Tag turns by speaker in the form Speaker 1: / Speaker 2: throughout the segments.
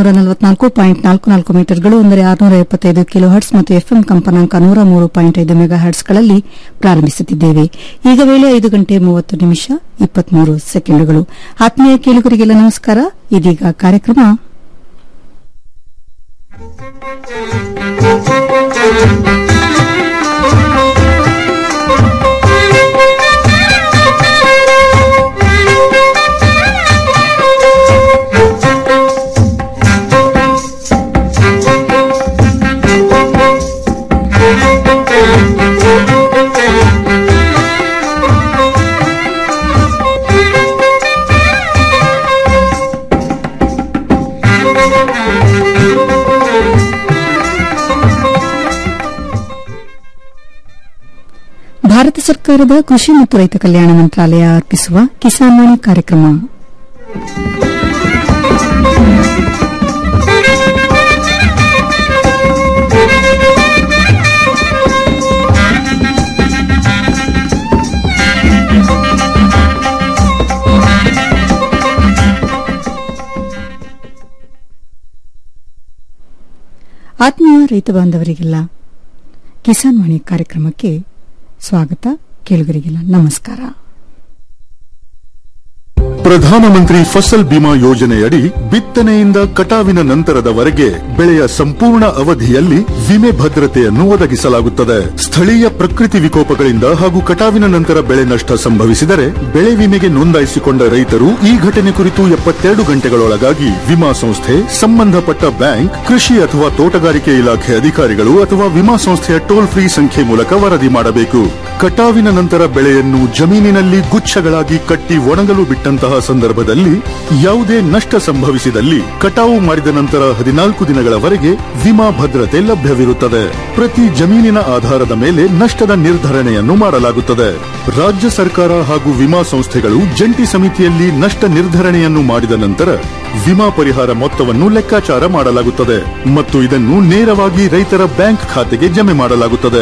Speaker 1: ನಾನ್ನೂರ ನಲವತ್ನಾಲ್ಕು ಪಾಯಿಂಟ್ ನಾಲ್ಕು ನಾಲ್ಕು ಮೀಟರ್ಗಳು ಅಂದರೆ ಆರುನೂರ ಎಪ್ಪತ್ತೈದು ಕಿಲೋ ಹರ್ಟ್ಸ್ ಮತ್ತು ಎಫ್ಎಂ ಕಂಪನಾಂಕ ನೂರ ಮೂರು ಪಾಯಿಂಟ್ ಐದು ಮೆಗಾ ಹರ್ಟ್ಸ್ಗಳಲ್ಲಿ ಪ್ರಾರಂಭಿಸುತ್ತಿದ್ದೇವೆ ಈಗ ವೇಳೆ ಐದು ಗಂಟೆ ಮೂವತ್ತು ನಿಮಿಷ ಇಪ್ಪತ್ಮೂರು ಸೆಕೆಂಡುಗಳು ಆತ್ಮೀಯ ಕೇಳುಗರಿಗೆಲ್ಲ ನಮಸ್ಕಾರ ಇದೀಗ ಕಾರ್ಯಕ್ರಮ ಭಾರತ ಸರ್ಕಾರದ ಕೃಷಿ ಮತ್ತು ರೈತ ಕಲ್ಯಾಣ ಮಂತ್ರಾಲಯ ಅರ್ಪಿಸುವ ಕಿಸಾನ್ ವಾಣಿ ಕಾರ್ಯಕ್ರಮ ಆತ್ಮೀಯ ರೈತ ಬಾಂಧವರಿಗೆಲ್ಲ ಕಿಸಾನ್ ವಾಣಿ ಕಾರ್ಯಕ್ರಮಕ್ಕೆ ಸ್ವಾಗತ ಕೇಳುಗರಿಗೆಲ್ಲ ನಮಸ್ಕಾರ
Speaker 2: ಪ್ರಧಾನಮಂತ್ರಿ ಫಸಲ್ ಬಿಮಾ ಯೋಜನೆಯಡಿ ಬಿತ್ತನೆಯಿಂದ ಕಟಾವಿನ ನಂತರದವರೆಗೆ ಬೆಳೆಯ ಸಂಪೂರ್ಣ ಅವಧಿಯಲ್ಲಿ ವಿಮೆ ಭದ್ರತೆಯನ್ನು ಒದಗಿಸಲಾಗುತ್ತದೆ ಸ್ಥಳೀಯ ಪ್ರಕೃತಿ ವಿಕೋಪಗಳಿಂದ ಹಾಗೂ ಕಟಾವಿನ ನಂತರ ಬೆಳೆ ನಷ್ಟ ಸಂಭವಿಸಿದರೆ ಬೆಳೆ ವಿಮೆಗೆ ನೋಂದಾಯಿಸಿಕೊಂಡ ರೈತರು ಈ ಘಟನೆ ಕುರಿತು ಎಪ್ಪತ್ತೆರಡು ಗಂಟೆಗಳೊಳಗಾಗಿ ವಿಮಾ ಸಂಸ್ಥೆ ಸಂಬಂಧಪಟ್ಟ ಬ್ಯಾಂಕ್ ಕೃಷಿ ಅಥವಾ ತೋಟಗಾರಿಕೆ ಇಲಾಖೆ ಅಧಿಕಾರಿಗಳು ಅಥವಾ ವಿಮಾ ಸಂಸ್ಥೆಯ ಟೋಲ್ ಫ್ರೀ ಸಂಖ್ಯೆ ಮೂಲಕ ವರದಿ ಮಾಡಬೇಕು ಕಟಾವಿನ ನಂತರ ಬೆಳೆಯನ್ನು ಜಮೀನಿನಲ್ಲಿ ಗುಚ್ಛಗಳಾಗಿ ಕಟ್ಟಿ ಒಣಗಲು ಬಿಟ್ಟಂತಹ ಸಂದರ್ಭದಲ್ಲಿ ಯಾವುದೇ ನಷ್ಟ ಸಂಭವಿಸಿದಲ್ಲಿ ಕಟಾವು ಮಾಡಿದ ನಂತರ ಹದಿನಾಲ್ಕು ದಿನಗಳವರೆಗೆ ವಿಮಾ ಭದ್ರತೆ ಲಭ್ಯವಿರುತ್ತದೆ ಪ್ರತಿ ಜಮೀನಿನ ಆಧಾರದ ಮೇಲೆ ನಷ್ಟದ ನಿರ್ಧರಣೆಯನ್ನು ಮಾಡಲಾಗುತ್ತದೆ ರಾಜ್ಯ ಸರ್ಕಾರ ಹಾಗೂ ವಿಮಾ ಸಂಸ್ಥೆಗಳು ಜಂಟಿ ಸಮಿತಿಯಲ್ಲಿ ನಷ್ಟ ನಿರ್ಧರಣೆಯನ್ನು ಮಾಡಿದ ನಂತರ ವಿಮಾ ಪರಿಹಾರ ಮೊತ್ತವನ್ನು ಲೆಕ್ಕಾಚಾರ ಮಾಡಲಾಗುತ್ತದೆ ಮತ್ತು ಇದನ್ನು ನೇರವಾಗಿ ರೈತರ ಬ್ಯಾಂಕ್ ಖಾತೆಗೆ ಜಮೆ ಮಾಡಲಾಗುತ್ತದೆ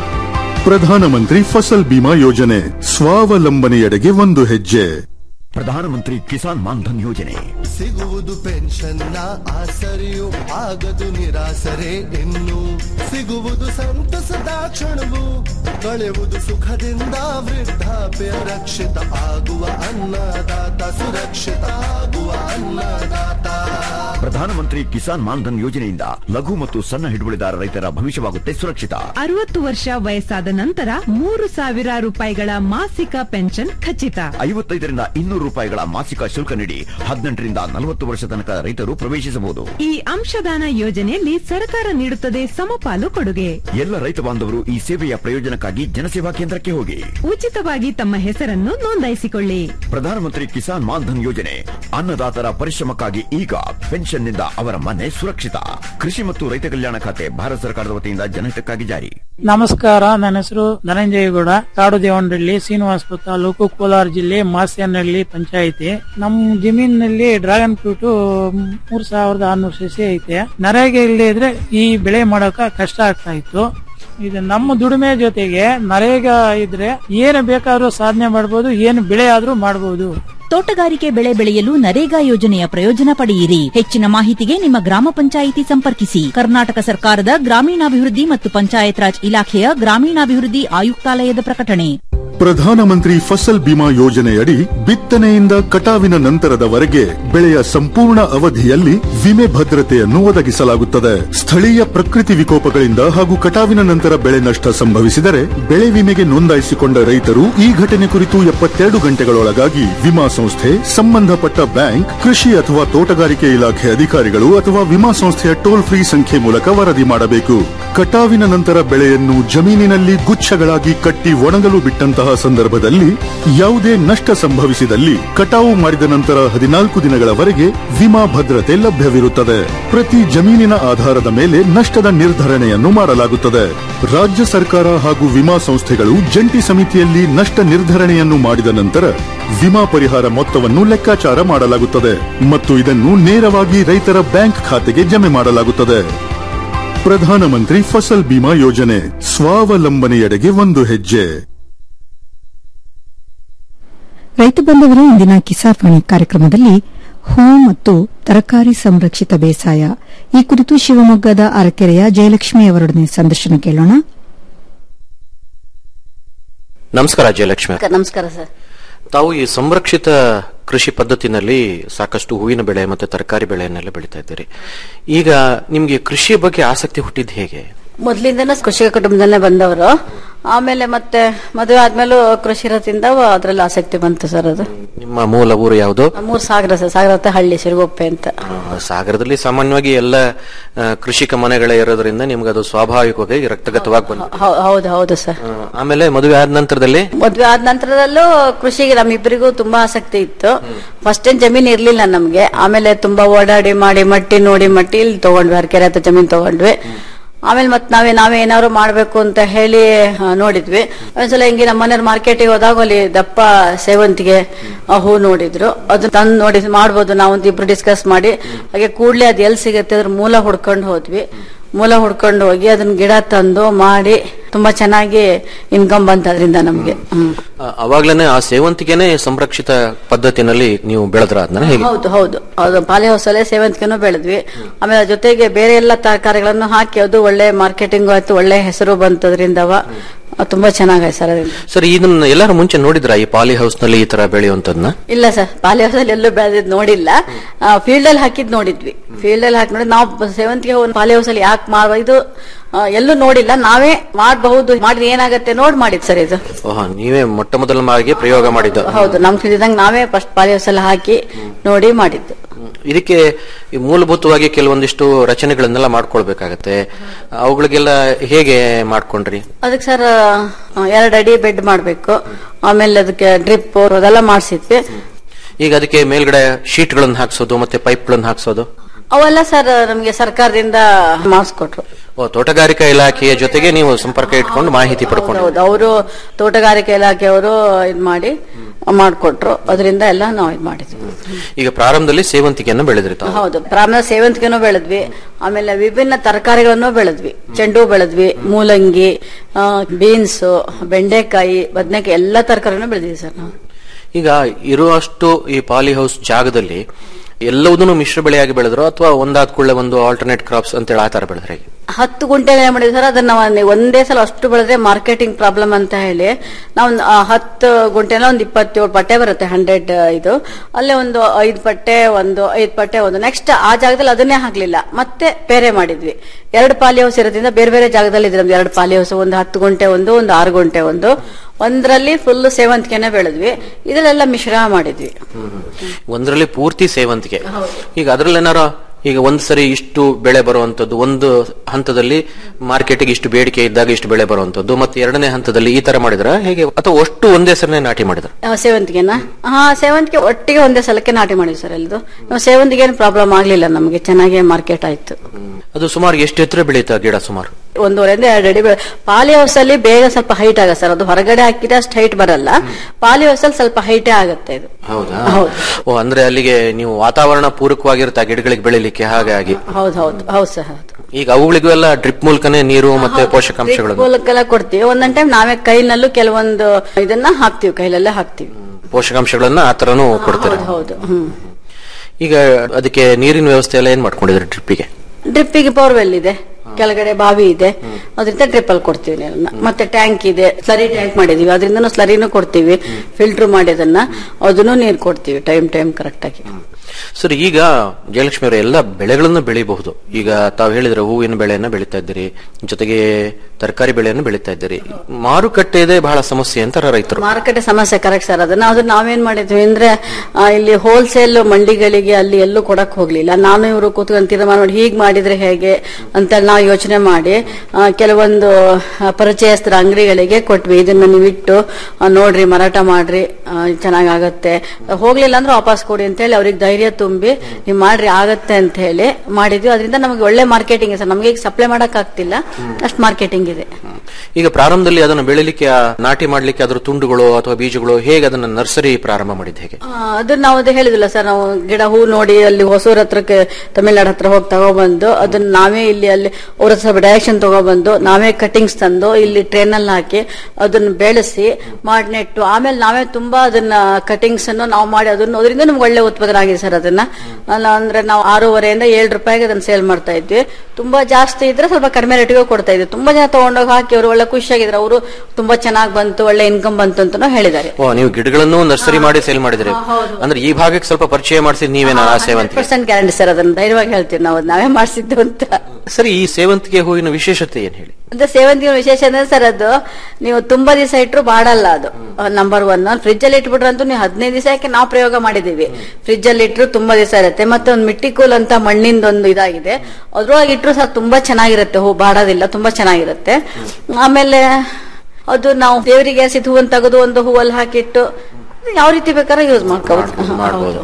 Speaker 2: ಪ್ರಧಾನಮಂತ್ರಿ ಫಸಲ್ ಬಿಮಾ ಯೋಜನೆ ಸ್ವಾವಲಂಬನೆಯೆಡೆಗೆ ಒಂದು ಹೆಜ್ಜೆ
Speaker 3: ಪ್ರಧಾನಮಂತ್ರಿ ಕಿಸಾನ್ ಮಾನ್ಧನ್ ಯೋಜನೆ
Speaker 4: ಸಿಗುವುದು ಪೆನ್ಷನ್ನ ಆಸರೆಯು ಆಗದು ನಿರಾಸರೆ ಇನ್ನು ಸಿಗುವುದು ಸಂತಸದ ಕ್ಷಣವು ಕಳೆಯುವುದು ಸುಖದಿಂದ ವೃದ್ಧಾಪ್ಯ ರಕ್ಷಿತ ಆಗುವ ಅನ್ನದಾತ ಸುರಕ್ಷಿತ ಆಗುವ ಅನ್ನದಾತ
Speaker 3: ಪ್ರಧಾನಮಂತ್ರಿ ಕಿಸಾನ್ ಮಾನ್ಧನ್ ಯೋಜನೆಯಿಂದ ಲಘು ಮತ್ತು ಸಣ್ಣ ಹಿಡುವಳಿದಾರ ರೈತರ ಭವಿಷ್ಯವಾಗುತ್ತೆ ಸುರಕ್ಷಿತ
Speaker 5: ಅರವತ್ತು ವರ್ಷ ವಯಸ್ಸಾದ ನಂತರ ಮೂರು ಸಾವಿರ ರೂಪಾಯಿಗಳ ಮಾಸಿಕ ಪೆನ್ಷನ್ ಖಚಿತ
Speaker 3: ಐವತ್ತೈದರಿಂದ ಇನ್ನೂರು ರೂಪಾಯಿಗಳ ಮಾಸಿಕ ಶುಲ್ಕ ನೀಡಿ ಹದಿನೆಂಟರಿಂದ ನಲವತ್ತು ವರ್ಷ ತನಕ ರೈತರು ಪ್ರವೇಶಿಸಬಹುದು
Speaker 5: ಈ ಅಂಶದಾನ ಯೋಜನೆಯಲ್ಲಿ ಸರ್ಕಾರ ನೀಡುತ್ತದೆ ಸಮಪಾಲು ಕೊಡುಗೆ
Speaker 3: ಎಲ್ಲ ರೈತ ಬಾಂಧವರು ಈ ಸೇವೆಯ ಪ್ರಯೋಜನಕ್ಕಾಗಿ ಜನಸೇವಾ ಕೇಂದ್ರಕ್ಕೆ ಹೋಗಿ
Speaker 5: ಉಚಿತವಾಗಿ ತಮ್ಮ ಹೆಸರನ್ನು ನೋಂದಾಯಿಸಿಕೊಳ್ಳಿ
Speaker 3: ಪ್ರಧಾನಮಂತ್ರಿ ಕಿಸಾನ್ ಮಾನ್ಧನ್ ಯೋಜನೆ ಅನ್ನದಾತರ ಪರಿಶ್ರಮಕ್ಕಾಗಿ ಈಗ ಪೆನ್ಷನ್ನಿಂದ ಅವರ ಮನೆ ಸುರಕ್ಷಿತ ಕೃಷಿ ಮತ್ತು ರೈತ ಕಲ್ಯಾಣ ಖಾತೆ ಭಾರತ ಸರ್ಕಾರದ ವತಿಯಿಂದ ಜನಹಿತಕ್ಕಾಗಿ ಜಾರಿ
Speaker 6: ನಮಸ್ಕಾರ ನನ್ನ ಹೆಸರು ಧನಂಜಯಗೌಡ ಕಾಡು ದೇವನಹಳ್ಳಿ ಶ್ರೀನಿವಾಸಪುರ ತಾಲೂಕು ಕೋಲಾರ ಜಿಲ್ಲೆ ಮಾಸ್ಯನಹಳ್ಳಿ ಪಂಚಾಯಿತಿ ನಮ್ಮ ಜಮೀನಿನಲ್ಲಿ ಡ್ರ್ಯಾಗನ್ ಫ್ರೂಟ್ ಮೂರ್ ಸಾವಿರದ ಆರ್ನೂರು ಸಸಿ ಐತೆ ನರೇಗೆ ಇಲ್ಲದೆ ಇದ್ರೆ ಈ ಬೆಳೆ ಮಾಡೋಕ ಕಷ್ಟ ಆಗ್ತಾ ಇತ್ತು ಇದು ನಮ್ಮ ದುಡಿಮೆ ಜೊತೆಗೆ ನರೇಗಾ ಇದ್ರೆ ಏನು ಬೇಕಾದ್ರೂ ಸಾಧನೆ ಮಾಡಬಹುದು ಏನು ಬೆಳೆ ಆದ್ರೂ ಮಾಡಬಹುದು
Speaker 7: ತೋಟಗಾರಿಕೆ ಬೆಳೆ ಬೆಳೆಯಲು ನರೇಗಾ ಯೋಜನೆಯ ಪ್ರಯೋಜನ ಪಡೆಯಿರಿ ಹೆಚ್ಚಿನ ಮಾಹಿತಿಗೆ ನಿಮ್ಮ ಗ್ರಾಮ ಪಂಚಾಯಿತಿ ಸಂಪರ್ಕಿಸಿ ಕರ್ನಾಟಕ ಸರ್ಕಾರದ ಗ್ರಾಮೀಣಾಭಿವೃದ್ಧಿ ಮತ್ತು ಪಂಚಾಯತ್ ರಾಜ್ ಇಲಾಖೆಯ ಗ್ರಾಮೀಣಾಭಿವೃದ್ಧಿ ಆಯುಕ್ತಾಲಯದ ಪ್ರಕಟಣೆ
Speaker 2: ಪ್ರಧಾನಮಂತ್ರಿ ಫಸಲ್ ಬಿಮಾ ಯೋಜನೆಯಡಿ ಬಿತ್ತನೆಯಿಂದ ಕಟಾವಿನ ನಂತರದವರೆಗೆ ಬೆಳೆಯ ಸಂಪೂರ್ಣ ಅವಧಿಯಲ್ಲಿ ವಿಮೆ ಭದ್ರತೆಯನ್ನು ಒದಗಿಸಲಾಗುತ್ತದೆ ಸ್ಥಳೀಯ ಪ್ರಕೃತಿ ವಿಕೋಪಗಳಿಂದ ಹಾಗೂ ಕಟಾವಿನ ನಂತರ ಬೆಳೆ ನಷ್ಟ ಸಂಭವಿಸಿದರೆ ಬೆಳೆ ವಿಮೆಗೆ ನೋಂದಾಯಿಸಿಕೊಂಡ ರೈತರು ಈ ಘಟನೆ ಕುರಿತು ಎಪ್ಪತ್ತೆರಡು ಗಂಟೆಗಳೊಳಗಾಗಿ ವಿಮಾ ಸಂಸ್ಥೆ ಸಂಬಂಧಪಟ್ಟ ಬ್ಯಾಂಕ್ ಕೃಷಿ ಅಥವಾ ತೋಟಗಾರಿಕೆ ಇಲಾಖೆ ಅಧಿಕಾರಿಗಳು ಅಥವಾ ವಿಮಾ ಸಂಸ್ಥೆಯ ಟೋಲ್ ಫ್ರೀ ಸಂಖ್ಯೆ ಮೂಲಕ ವರದಿ ಮಾಡಬೇಕು ಕಟಾವಿನ ನಂತರ ಬೆಳೆಯನ್ನು ಜಮೀನಿನಲ್ಲಿ ಗುಚ್ಛಗಳಾಗಿ ಕಟ್ಟಿ ಒಣಗಲು ಬಿಟ್ಟಂತಹ ಸಂದರ್ಭದಲ್ಲಿ ಯಾವುದೇ ನಷ್ಟ ಸಂಭವಿಸಿದಲ್ಲಿ ಕಟಾವು ಮಾಡಿದ ನಂತರ ಹದಿನಾಲ್ಕು ದಿನಗಳವರೆಗೆ ವಿಮಾ ಭದ್ರತೆ ಲಭ್ಯವಿರುತ್ತದೆ ಪ್ರತಿ ಜಮೀನಿನ ಆಧಾರದ ಮೇಲೆ ನಷ್ಟದ ನಿರ್ಧರಣೆಯನ್ನು ಮಾಡಲಾಗುತ್ತದೆ ರಾಜ್ಯ ಸರ್ಕಾರ ಹಾಗೂ ವಿಮಾ ಸಂಸ್ಥೆಗಳು ಜಂಟಿ ಸಮಿತಿಯಲ್ಲಿ ನಷ್ಟ ನಿರ್ಧರಣೆಯನ್ನು ಮಾಡಿದ ನಂತರ ವಿಮಾ ಪರಿಹಾರ ಮೊತ್ತವನ್ನು ಲೆಕ್ಕಾಚಾರ ಮಾಡಲಾಗುತ್ತದೆ ಮತ್ತು ಇದನ್ನು ನೇರವಾಗಿ ರೈತರ ಬ್ಯಾಂಕ್ ಖಾತೆಗೆ ಜಮೆ ಮಾಡಲಾಗುತ್ತದೆ ಪ್ರಧಾನಮಂತ್ರಿ ಫಸಲ್ ಬಿಮಾ ಯೋಜನೆ ಸ್ವಾವಲಂಬನೆಯೆಡೆಗೆ ಒಂದು ಹೆಜ್ಜೆ
Speaker 1: ರೈತ ಬಂಧುವರು ಇಂದಿನ ಕಿಸಾನ್ ವಾಣಿ ಕಾರ್ಯಕ್ರಮದಲ್ಲಿ ಹೂ ಮತ್ತು ತರಕಾರಿ ಸಂರಕ್ಷಿತ ಬೇಸಾಯ ಈ ಕುರಿತು ಶಿವಮೊಗ್ಗದ ಅರಕೆರೆಯ ಜಯಲಕ್ಷ್ಮಿ ಅವರೊಡನೆ ಸಂದರ್ಶನ ಕೇಳೋಣ
Speaker 8: ನಮಸ್ಕಾರ ಜಯಲಕ್ಷ್ಮಿ
Speaker 9: ನಮಸ್ಕಾರ ಸರ್
Speaker 8: ತಾವು ಈ ಸಂರಕ್ಷಿತ ಕೃಷಿ ಪದ್ಧತಿನಲ್ಲಿ ಸಾಕಷ್ಟು ಹೂವಿನ ಬೆಳೆ ಮತ್ತೆ ತರಕಾರಿ ಬೆಳೆಯನ್ನೆಲ್ಲ ಬೆಳೀತಾ ಇದ್ದೀರಿ ಈಗ ನಿಮ್ಗೆ ಕೃಷಿಯ ಬಗ್ಗೆ ಆಸಕ್ತಿ ಹುಟ್ಟಿದ್ ಹೇಗೆ
Speaker 9: ಮೊದ್ಲಿಂದನೂ ಕೃಷಿಕ ಕುಟುಂಬದಲ್ಲೇ ಬಂದವರು ಆಮೇಲೆ ಮತ್ತೆ ಮದುವೆ ಆದ್ಮೇಲೂ ಕೃಷಿ ಇರೋದ್ರಿಂದ ಅದ್ರಲ್ಲಿ ಆಸಕ್ತಿ ಬಂತು ಸರ್ ಅದು
Speaker 8: ನಿಮ್ಮ ಮೂಲ ಊರು ಯಾವುದು
Speaker 9: ಮೂರ್ ಸಾಗರ ಸರ್ ಸಾಗರ ಹತ್ರ ಹಳ್ಳಿ ಸಿರುಗೊಪ್ಪೆ ಅಂತ
Speaker 8: ಆ, ಸಾಗರದಲ್ಲಿ ಸಾಮಾನ್ಯವಾಗಿ ಎಲ್ಲ ಆ, ಕೃಷಿಕ ಮನೆಗಳೇ ಇರೋದ್ರಿಂದ ನಿಮ್ಗೆ ಅದು ಸ್ವಾಭಾವಿಕವಾಗಿ ರಕ್ತಗತವಾಗಿ ಬಂತು
Speaker 9: ಹೌ- ಹೌದು ಹೌದು ಸರ್
Speaker 8: ಆ, ಆಮೇಲೆ ಮದುವೆ ಆದ ನಂತರದಲ್ಲಿ
Speaker 9: ಮದ್ವೆ ಆದ ನಂತರದಲ್ಲೂ ಕೃಷಿಗೆ ನಮ್ಮಿಬ್ಬರಿಗೂ ತುಂಬಾ ಆಸಕ್ತಿ ಇತ್ತು ಫಸ್ಟ್ ಏನ್ ಜಮೀನ್ ಇರ್ಲಿಲ್ಲ ನಮ್ಗೆ ಆಮೇಲೆ ತುಂಬಾ ಓಡಾಡಿ ಮಾಡಿ ಮಟ್ಟಿ ನೋಡಿ ಮಟ್ಟಿ ಇಲ್ಲಿ ತಗೊಂಡ್ವಿ ಅರಕೆರೆ ಹತ್ರ ಜಮೀನ್ ತಗೊಂಡ್ವಿ ಆಮೇಲೆ ಮತ್ ನಾವೇ ನಾವೇ ಏನಾದ್ರು ಮಾಡ್ಬೇಕು ಅಂತ ಹೇಳಿ ಆ, ನೋಡಿದ್ವಿ ಒಂದ್ಸಲ ಹಿಂಗೆ ನಮ್ಮ ಮನೆಯವ್ರ ಮಾರ್ಕೆಟಿಗೆ ಹೋದಾಗ ಅಲ್ಲಿ ದಪ್ಪ ಸೇವಂತಿಗೆ ಆ, ಹೂ ನೋಡಿದ್ರು ಅದು ತಂದು ನೋಡಿ ಮಾಡ್ಬೋದು ನಾವು ಒಂದು ಇಬ್ರು ಡಿಸ್ಕಸ್ ಮಾಡಿ ಹಾಗೆ ಕೂಡ್ಲೆ ಅದು ಎಲ್ಲಿ ಸಿಗುತ್ತೆ ಅದ್ರ ಮೂಲ ಹುಡ್ಕೊಂಡು ಹೋದ್ವಿ ಮೂಲ ಹುಡ್ಕೊಂಡು ಹೋಗಿ ಅದನ್ನ ಗಿಡ ತಂದು ಮಾಡಿ ತುಂಬಾ ಚೆನ್ನಾಗಿ ಇನ್ಕಮ್ ಬಂತ ಅದರಿಂದ ನಮ್ಗೆ ಹ್ಮ್
Speaker 8: ಆ, ಅವಾಗ್ಲೇನೆ ಆ ಸೇವಂತಿಗೆನೆ ಸಂರಕ್ಷಿತ ಪದ್ಧತಿನಲ್ಲಿ ನೀವು ಬೆಳೆದ್ರ ಅದನ್ನ ಹೇಗೆ
Speaker 9: ಹೌದು ಹೌದು ಅದು ಪಾಲಿ ಹೌಸ್ ಅಲ್ಲೇ ಸೇವಂತಿಗೆನೂ ಬೆಳೆದ್ವಿ ಆಮೇಲೆ ಅದ್ರ ಜೊತೆಗೆ ಬೇರೆ ಎಲ್ಲ ತರಕಾರಿಗಳನ್ನು ಹಾಕಿ ಅದು ಒಳ್ಳೆ ಮಾರ್ಕೆಟಿಂಗ್ ಆಯ್ತು ಒಳ್ಳೆ ಹೆಸರು ಬಂತು ಅದರಿಂದವ ಅದು ತುಂಬಾ ಚೆನ್ನಾಗಾಯ್ತು ಸರ್ ಅದರಿಂದ
Speaker 8: ಸರ್ ಇದನ್ನ ಎಲ್ಲರೂ ಮುಂಚೆ ನೋಡಿದ್ರ ಈ ಪಾಲಿ ಹೌಸ್ ನಲ್ಲಿ ಈ ತರ ಬೆಳೆಯುವಂತದ್ನ
Speaker 9: ಇಲ್ಲ ಸರ್ ಪಾಲಿ ಹೌಸ್ ಅಲ್ಲಿ ಎಲ್ಲೂ ಬೆಳೆದಿದ್ ನೋಡಿಲ್ಲ ಫೀಲ್ಡ್ ಅಲ್ಲಿ ಹಾಕಿದ್ ನೋಡಿದ್ವಿ ಫೀಲ್ಡ್ ಅಲ್ಲಿ ಹಾಕಿ ನೋಡಿ ನಾವು ಸೇವಂತಿಗೆ ಒಂದು ಪಾಲಿ ಹೌಸ್ ಅಲ್ಲಿ ಯಾಕೆ ಮಾಡುವ ಇದು ಆ, ಎಲ್ಲೂ ನೋಡಿಲ್ಲ ನಾವೇ ಮಾಡಬಹುದು ಮಾಡಿದ್ರೆ ಏನಾಗತ್ತೆ ನೋಡ್ ಮಾಡಿದ್ ಸರ್ ಇದು
Speaker 8: ಓಹ್ ನೀವೇ ಮೊಟ್ಟ ಮೊದಲ ಮಾರಿಗೆ ಪ್ರಯೋಗ ಮಾಡಿದ್ದು
Speaker 9: ಹೌದು ನಮ್ ತಿಳಿದಂಗೆ ನಾವೇ ಫಸ್ಟ್ ಪಾಲಿ ಹೌಸ್ ಅಲ್ಲಿ ಹಾಕಿ ನೋಡಿ ಮಾಡಿದ್ದು
Speaker 8: ಇದಕ್ಕೆ ಈ ಮೂಲಭೂತವಾಗಿ ಕೆಲವೊಂದಿಷ್ಟು ರಚನೆಗಳನ್ನೆಲ್ಲ ಮಾಡ್ಕೊಳ್ಬೇಕಾಗತ್ತೆ ಅವುಗಳಿಗೆಲ್ಲ ಹೇಗೆ ಮಾಡ್ಕೊಂಡ್ರಿ
Speaker 9: ಅದಕ್ಕೆ ಸರ್ ಎರಡು ಅಡಿ ಬೆಡ್ ಮಾಡ್ಬೇಕು ಆಮೇಲೆ ಅದಕ್ಕೆ ಡ್ರಿಪ್ ಅದೆಲ್ಲ ಮಾಡ್ಸಿದ್ವಿ
Speaker 8: ಈಗ ಅದಕ್ಕೆ ಮೇಲ್ಗಡೆ ಶೀಟ್ಗಳನ್ನು ಹಾಕ್ಸೋದು ಮತ್ತೆ ಪೈಪ್ಗಳನ್ನು ಹಾಕ್ಸೋದು
Speaker 9: ಅವೆಲ್ಲ ಸರ್ ನಮ್ಗೆ ಸರ್ಕಾರದಿಂದ ಮಾಡಿಸ್ಕೊಟ್ರು
Speaker 8: ಓ ತೋಟಗಾರಿಕಾ ಇಲಾಖೆಯ ಜೊತೆಗೆ ನೀವು ಸಂಪರ್ಕ ಇಟ್ಕೊಂಡು ಮಾಹಿತಿ ಪಡ್ಕೊಂಡು
Speaker 9: ಹೌದು ಅವರು ತೋಟಗಾರಿಕೆ ಇಲಾಖೆಯವರು ಇದ್ ಮಾಡಿ ಮಾಡ್ಕೊಟ್ರು ಅದರಿಂದ ಎಲ್ಲ ನಾವು ಇದ್ ಮಾಡಿದ್ವಿ
Speaker 8: ಈಗ ಪ್ರಾರಂಭದಲ್ಲಿ ಸೇವಂತಿಗೆಯನ್ನು ಬೆಳೆದ್ರಿ ತಾವು
Speaker 9: ಹೌದು ಪ್ರಾರಂಭ ಸೇವಂತಿಗೆನೂ ಬೆಳೆದ್ವಿ ಆಮೇಲೆ ವಿಭಿನ್ನ ತರಕಾರಿಗಳನ್ನು ಬೆಳೆದ್ವಿ ಚೆಂಡು ಹೂ ಬೆಳೆದ್ವಿ ಮೂಲಂಗಿ ಬೀನ್ಸ್ ಬೆಂಡೆಕಾಯಿ ಬದನೆಕಾಯಿ ಎಲ್ಲ ತರಕಾರಿನೂ ಬೆಳೆದಿದ್ವಿ ಸರ್ ನಾವು
Speaker 8: ಈಗ ಇರುವಷ್ಟು ಈ ಪಾಲಿ ಹೌಸ್ ಜಾಗದಲ್ಲಿ ಎಲ್ಲವುದನ್ನು ಮಿಶ್ರ ಬೆಳೆಯಾಗಿ ಬೆಳೆದ್ರು ಅಥವಾ ಒಂದಾದ ಕೂಡಲೇ ಒಂದು ಆಲ್ಟರ್ನೇಟ್ ಕ್ರಾಪ್ಸ್ ಅಂತೇಳಿ ಆ ತರ ಬೆಳೆದ್ರೆ ಹೇಗೆ
Speaker 9: ಹತ್ತು ಗುಂಟೆ ಮಾಡಿದ್ವಿ ಸರ್ ಅದನ್ನ ಒಂದ್- ಒಂದೇ ಸಲ ಅಷ್ಟು ಬೆಳೆದ್ರೆ ಮಾರ್ಕೆಟಿಂಗ್ ಪ್ರಾಬ್ಲಮ್ ಅಂತ ಹೇಳಿ ನಾವು ಒಂದು ಆ ಹತ್ತು ಗುಂಟೆನ ಒಂದು ಇಪ್ಪತ್ತೇಳು ಪಟ್ಟೆ ಬರುತ್ತೆ ಹಂಡ್ರೆಡ್ ಇದು ಅಲ್ಲೇ ಒಂದು ಐದು ಪಟ್ಟೆ ಒಂದು ಐದು ಪಟ್ಟೆ ಒಂದು ನೆಕ್ಸ್ಟ್ ಆ ಜಾಗದಲ್ಲಿ ಅದನ್ನೇ ಹಾಕ್ಲಿಲ್ಲ ಮತ್ತೆ ಬೇರೆ ಮಾಡಿದ್ವಿ ಎರಡು ಪಾಲಿ ಹೌಸ್ ಇರೋದ್ರಿಂದ ಬೇರೆ ಬೇರೆ ಜಾಗದಲ್ಲಿ ಇದ್ರೆ ನಮ್ದು ಎರಡು ಪಾಲಿ ಹೌಸ್ ಒಂದು ಹತ್ತು ಗುಂಟೆ ಒಂದು ಒಂದು ಆರು ಗುಂಟೆ ಒಂದು ಒಂದರಲ್ಲಿ ಫುಲ್ ಸೇವಂತಿಗೆನೆ ಬೆಳೆದ್ವಿ ಇದರಲ್ಲೆಲ್ಲ ಮಿಶ್ರ ಮಾಡಿದ್ವಿ
Speaker 8: ಒಂದರಲ್ಲಿ ಪೂರ್ತಿ ಸೇವಂತಿಗೆ ಈಗ ಅದ್ರಲ್ಲಿ ಏನಾರ ಈಗ ಒಂದ್ ಸರಿ ಇಷ್ಟು ಬೆಳೆ ಬರುವಂತದ್ದು ಒಂದು ಹಂತದಲ್ಲಿ ಮಾರ್ಕೆಟ್ಗೆ ಇಷ್ಟು ಬೇಡಿಕೆ ಇದ್ದಾಗ ಇಷ್ಟು ಬೆಳೆ ಬರುವಂತದ್ದು ಮತ್ತೆ ಎರಡನೇ ಹಂತದಲ್ಲಿ ಈ ತರ ಮಾಡಿದ್ರ ಹೇಗೆ ಅಥವಾ ಅಷ್ಟು ಒಂದೇ ಸರಿನೇ ನಾಟಿ ಮಾಡಿದ್ರ
Speaker 9: ಆ, ಸೇವಂತಿಗೆನ ಹಾ ಸೇವಂತಿಗೆ ಒಟ್ಟಿಗೆ ಒಂದೇ ಸಲಕ್ಕೆ ನಾಟಿ ಮಾಡಿದ್ವಿ ಸರ್ ಎಲ್ದು ನಾವು ಸೇವಂತಿಗೆ ಏನು ಪ್ರಾಬ್ಲಮ್ ಆಗ್ಲಿಲ್ಲ ನಮಗೆ ಚೆನ್ನಾಗಿ ಮಾರ್ಕೆಟ್ ಆಯ್ತು
Speaker 8: ಅದು ಸುಮಾರು ಎಷ್ಟು ಎತ್ತರ ಬೆಳೀತಾ ಗಿಡ ಸುಮಾರು
Speaker 9: ಒಂದೂವರೆಯಿಂದ ಎರಡು ಅಡಿ ಬೆಳೆ- ಪಾಲಿ ಹೌಸ್ ಅಲ್ಲಿ ಬೇಗ ಸ್ವಲ್ಪ ಹೈಟ್ ಆಗುತ್ತೆ ಸರ್ ಅದು ಹೊರಗಡೆ ಹಾಕಿದ್ರೆ ಅಷ್ಟು ಹೈಟ್ ಬರಲ್ಲ ಪಾಲಿ ಹೌಸ್ ಅಲ್ಲಿ ಸ್ವಲ್ಪ ಹೈಟೇ ಆಗುತ್ತೆ ಇದು
Speaker 8: ಹೌದಾ
Speaker 9: ಹೌದು.
Speaker 8: ಓ ಅಂದ್ರೆ ಅಲ್ಲಿಗೆ ನೀವು ವಾತಾವರಣ ಪೂರಕವಾಗಿರುತ್ತೆ ಗಿಡಗಳಿಗೆ ಬೆಳಿಲಿಕ್ಕೆ ಹಾಗಾಗಿ
Speaker 9: ಹೌದು ಹೌದು ಹೌದು ಸರ್ ಹೌದು
Speaker 8: ಈಗ ಅವುಗಳಿಗೂ ಎಲ್ಲ ಡ್ರಿಪ್ ಮೂಲಕನೇ ನೀರು ಮತ್ತೆ ಪೋಷಕಾಂಶಗಳು
Speaker 9: ಮೂಲಕ್ಕೆಲ್ಲ ಕೊಡ್ತೀವಿ ಒಂದೊಂದ್ ಟೈಮ್ ನಾವೇ ಕೈನಲ್ಲೂ ಕೆಲವೊಂದು ಇದನ್ನ ಹಾಕ್ತಿವಿ ಕೈಲಲ್ಲೇ ಹಾಕ್ತಿವಿ
Speaker 8: ಪೋಷಕಾಂಶಗಳನ್ನ ಆ ತರನು ಕೊಡ್ತಾರೆ
Speaker 9: ಹೌದು ಹೌದು ಹ್ಮ್
Speaker 8: ಈಗ ಅದಕ್ಕೆ ನೀರಿನ ವ್ಯವಸ್ಥೆ ಎಲ್ಲ ಏನ್ ಮಾಡ್ಕೊಂಡಿದ್ರೆ ಡ್ರಿಪ್ಪಿಗೆ
Speaker 9: ಡ್ರಿಪ್ಪಿಗೆ ಬೋರ್ವೆಲ್ ಇದೆ ಕೆಳಗಡೆ ಬಾವಿ ಇದೆ ಅದರಿಂದ ಡ್ರಿಪ್ ಅಲ್ಲಿ ಕೊಡ್ತೀವಿ ನೀರನ್ನ ಮತ್ತೆ ಟ್ಯಾಂಕ್ ಇದೆ ಸ್ಲರಿ ಟ್ಯಾಂಕ್ ಮಾಡಿದೀವಿ ಅದರಿಂದ ಸ್ಲರಿನೂ ಕೊಡ್ತೀವಿ ಫಿಲ್ಟರ್ ಮಾಡಿ ಅದನ್ನ ಅದನ್ನು ನೀರು ಕೊಡ್ತೀವಿ ಟೈಮ್ ಟೈಮ್ ಕರೆಕ್ಟ್ ಆಗಿ
Speaker 8: ಸರ್ ಈಗ ಜಯಲಕ್ಷ್ಮಿ ಅವರ ಎಲ್ಲ ಬೆಳೆಗಳನ್ನು ಬೆಳಿಬಹುದು ಈಗ ತಾವು ಹೇಳಿದ್ರೆ ಹೂವಿನ ಬೆಳೆಯನ್ನ ಬೆಳೀತಾ ಇದ್ದೀರಿ ಜೊತೆಗೆ ತರಕಾರಿ ಬೆಳೆಯನ್ನು ಬೆಳೀತಾ ಇದ್ದೀರಿ ಮಾರುಕಟ್ಟೆದೇ ಬಹಳ ಸಮಸ್ಯೆ ಅಂತಾರ ರೈತರು
Speaker 9: ಮಾರುಕಟ್ಟೆ ಸಮಸ್ಯೆ ಕರೆಕ್ಟ್ ಸರ್ ಅದನ್ನ ಅದು ನಾವೇನ್ ಮಾಡಿದ್ವಿ ಅಂದ್ರೆ ಆ, ಇಲ್ಲಿ ಹೋಲ್ಸೇಲ್ ಮಂಡಿಗಳಿಗೆ ಅಲ್ಲಿ ಎಲ್ಲೂ ಕೊಡಕ್ ಹೋಗ್ಲಿಲ್ಲ ನಾನು ಇವರು ಕೂತ್ಕೊಂಡು ತೀರ್ಮಾನ ಮಾಡಿ ಹೀಗ್ ಮಾಡಿದ್ರೆ ಹೇಗೆ ಅಂತ ನಾವು ಯೋಚನೆ ಮಾಡಿ ಆ, ಕೆಲವೊಂದು ಆ, ಪರಿಚಯಸ್ಥರ ಅಂಗಡಿಗಳಿಗೆ ಕೊಟ್ವಿ ಇದನ್ನ ನೀವು ಇಟ್ಟು ಆ, ನೋಡ್ರಿ ಮಾರಾಟ ಮಾಡ್ರಿ ಚೆನ್ನಾಗಾಗತ್ತೆ ಹೋಗ್ಲಿಲ್ಲ ಅಂದ್ರೆ ವಾಪಸ್ ಕೊಡಿ ಅಂತ ಹೇಳಿ ಅವ್ರಿಗೆ ಧೈರ್ಯ ತುಂಬಿ ನೀವು ಮಾಡ್ರಿ ಆಗತ್ತೆ ಅಂತ ಹೇಳಿ ಮಾಡಿದ್ವಿ ಅದರಿಂದ ನಮಗೆ ಒಳ್ಳೆ ಮಾರ್ಕೆಟಿಂಗ್ ಸರ್ ನಮಗೆ ಈಗ ಸಪ್ಲೈ ಮಾಡಕ್ ಆಗ್ತಿಲ್ಲ ಅಷ್ಟು ಮಾರ್ಕೆಟಿಂಗ್ ಇದೆ
Speaker 8: ಈಗ ಪ್ರಾರಂಭದಲ್ಲಿ ಅದನ್ನು ಬೆಳಿಲಿಕ್ಕೆ ಆ ನಾಟಿ ಮಾಡ್ಲಿಕ್ಕೆ ಅದರ ತುಂಡುಗಳು ಅಥವಾ ಬೀಜಗಳು ಹೇಗೆ ಅದನ್ನ ನರ್ಸರಿ ಪ್ರಾರಂಭ ಮಾಡಿದ್ ಹೇಗೆ
Speaker 9: ಆ, ಅದನ್ನ ನಾವು ಅದೇ ಹೇಳಿದಿಲ್ಲ ಸರ್ ನಾವು ಗಿಡ ಹೂ ನೋಡಿ ಅಲ್ಲಿ ಹೊಸೂರ್ ಹತ್ರಕ್ಕೆ ತಮಿಳ್ನಾಡು ಹತ್ರ ಹೋಗಿ ತಗೊಬಂದು ಅದನ್ನ ನಾವೇ ಇಲ್ಲಿ ಅಲ್ಲಿ ಅವ್ರ ಹತ್ರ ಡೈರೆಕ್ಷನ್ ತಗೊಬಂದು ನಾವೇ ಕಟಿಂಗ್ಸ್ ತಂದು ಇಲ್ಲಿ ಟ್ರೈನ್ ಅಲ್ಲಿ ಹಾಕಿ ಅದನ್ನ ಬೆಳೆಸಿ ಮಾಡಿ ನೆಟ್ಟು ಆಮೇಲೆ ನಾವೇ ತುಂಬಾ ಅದನ್ನ ಕಟಿಂಗ್ಸ್ ಅನ್ನು ನಾವು ಮಾಡಿ ಅದನ್ನ ಅದರಿಂದ ನಮ್ಗೆ ಒಳ್ಳೆ ಉತ್ಪಾದನೆ ಆಗಿದೆ ಸರ್ ಅದನ್ನ ಅಲ್ಲ ಅಂದ್ರೆ ನಾವು ಆರೂವರೆಯಿಂದ ಏಳು ರೂಪಾಯಿಗೆ ಅದನ್ನ ಸೇಲ್ ಮಾಡ್ತಾ ಇದ್ವಿ ತುಂಬಾ ಜಾಸ್ತಿ ಇದ್ರೆ ಸ್ವಲ್ಪ ಕಡಿಮೆ ರೇಟಿಗೆ ಕೊಡ್ತಾ ಇದ್ವಿ ತುಂಬಾ ಜನ ತಗೊಂಡೋಗಿ ಹಾಕಿ ಅವರು ಒಳ್ಳೆ ಖುಷಿಯಾಗಿದ್ರು ಅವರು ತುಂಬಾ ಚೆನ್ನಾಗಿ ಬಂತು ಒಳ್ಳೆ ಇನ್ಕಮ್ ಬಂತು ಅಂತ ಹೇಳಿದ್ದಾರೆ
Speaker 8: ಓ ನೀವು ಗಿಡಗಳನ್ನು ನರ್ಸರಿ ಮಾಡಿ ಸೇಲ್ ಮಾಡಿದ್ರಿ ಅಂದ್ರೆ ಈ ಭಾಗಕ್ಕೆ ಸ್ವಲ್ಪ ಪರಿಚಯ ಮಾಡಿಸಿದ್ ನೀವೇನ ಆ ಸೇವಂತಿಗೆ
Speaker 9: ಪರ್ಸೆಂಟ್ ಗ್ಯಾರಂಟಿ ಸರ್ ಅದನ್ನ ಧೈರ್ಯವಾಗಿ ಹೇಳ್ತೀವಿ ನಾವು ಅದ್ ನಾವೇ ಮಾಡಿಸಿದ್ದು ಅಂತ
Speaker 8: ಸರಿ ಈ ಸೇವಂತಿಗೆ ಹೂವಿನ ವಿಶೇಷತೆ ಏನ್ ಹೇಳಿ
Speaker 9: ಅಂದ್ರೆ ಸೇವಂತಿಗೆ ವಿಶೇಷ ಅಂದ್ರೆ ಸರ್ ಅದು ನೀವು ತುಂಬಾ ದಿವಸ ಇಟ್ರು ಬಾಡಲ್ಲ ಅದು ನಂಬರ್ ಒನ್ ಫ್ರಿಜ್ ಅಲ್ಲಿ ಇಟ್ಬಿಟ್ರಂತೂ ನೀವು ಹದಿನೈದು ದಿವಸಕ್ಕೆ ನಾವು ಪ್ರಯೋಗ ಮಾಡಿದೀವಿ ಫ್ರಿಜ್ ಅಲ್ಲಿ ಇಟ್ರು ತುಂಬಾ ದಿವಸ ಇರುತ್ತೆ ಮತ್ತೆ ಒಂದು ಮಿಟ್ಟಿ ಕೂಲ್ ಅಂತ ಮಣ್ಣಿಂದ ಒಂದು ಇದಾಗಿದೆ ಅದ್ರೊಳಗೆ ಇಟ್ರು ಸಹ ತುಂಬಾ ಚೆನ್ನಾಗಿರುತ್ತೆ ಹೂ ಬಾಡೋದಿಲ್ಲ ತುಂಬಾ ಚೆನ್ನಾಗಿರುತ್ತೆ ಆಮೇಲೆ ಅದು ನಾವು ದೇವರಿಗೆ ಹಸಿದ ಹೂವನ್ನ ತೆಗೆದು ಒಂದು ಹೂವಲ್ಲಿ ಹಾಕಿಟ್ಟು ಯಾವ ರೀತಿ ಬೇಕಾದ್ರೆ ಯೂಸ್ ಮಾಡ್ಕೋಬಹುದು
Speaker 8: ಮಾಡ್ಬೋದು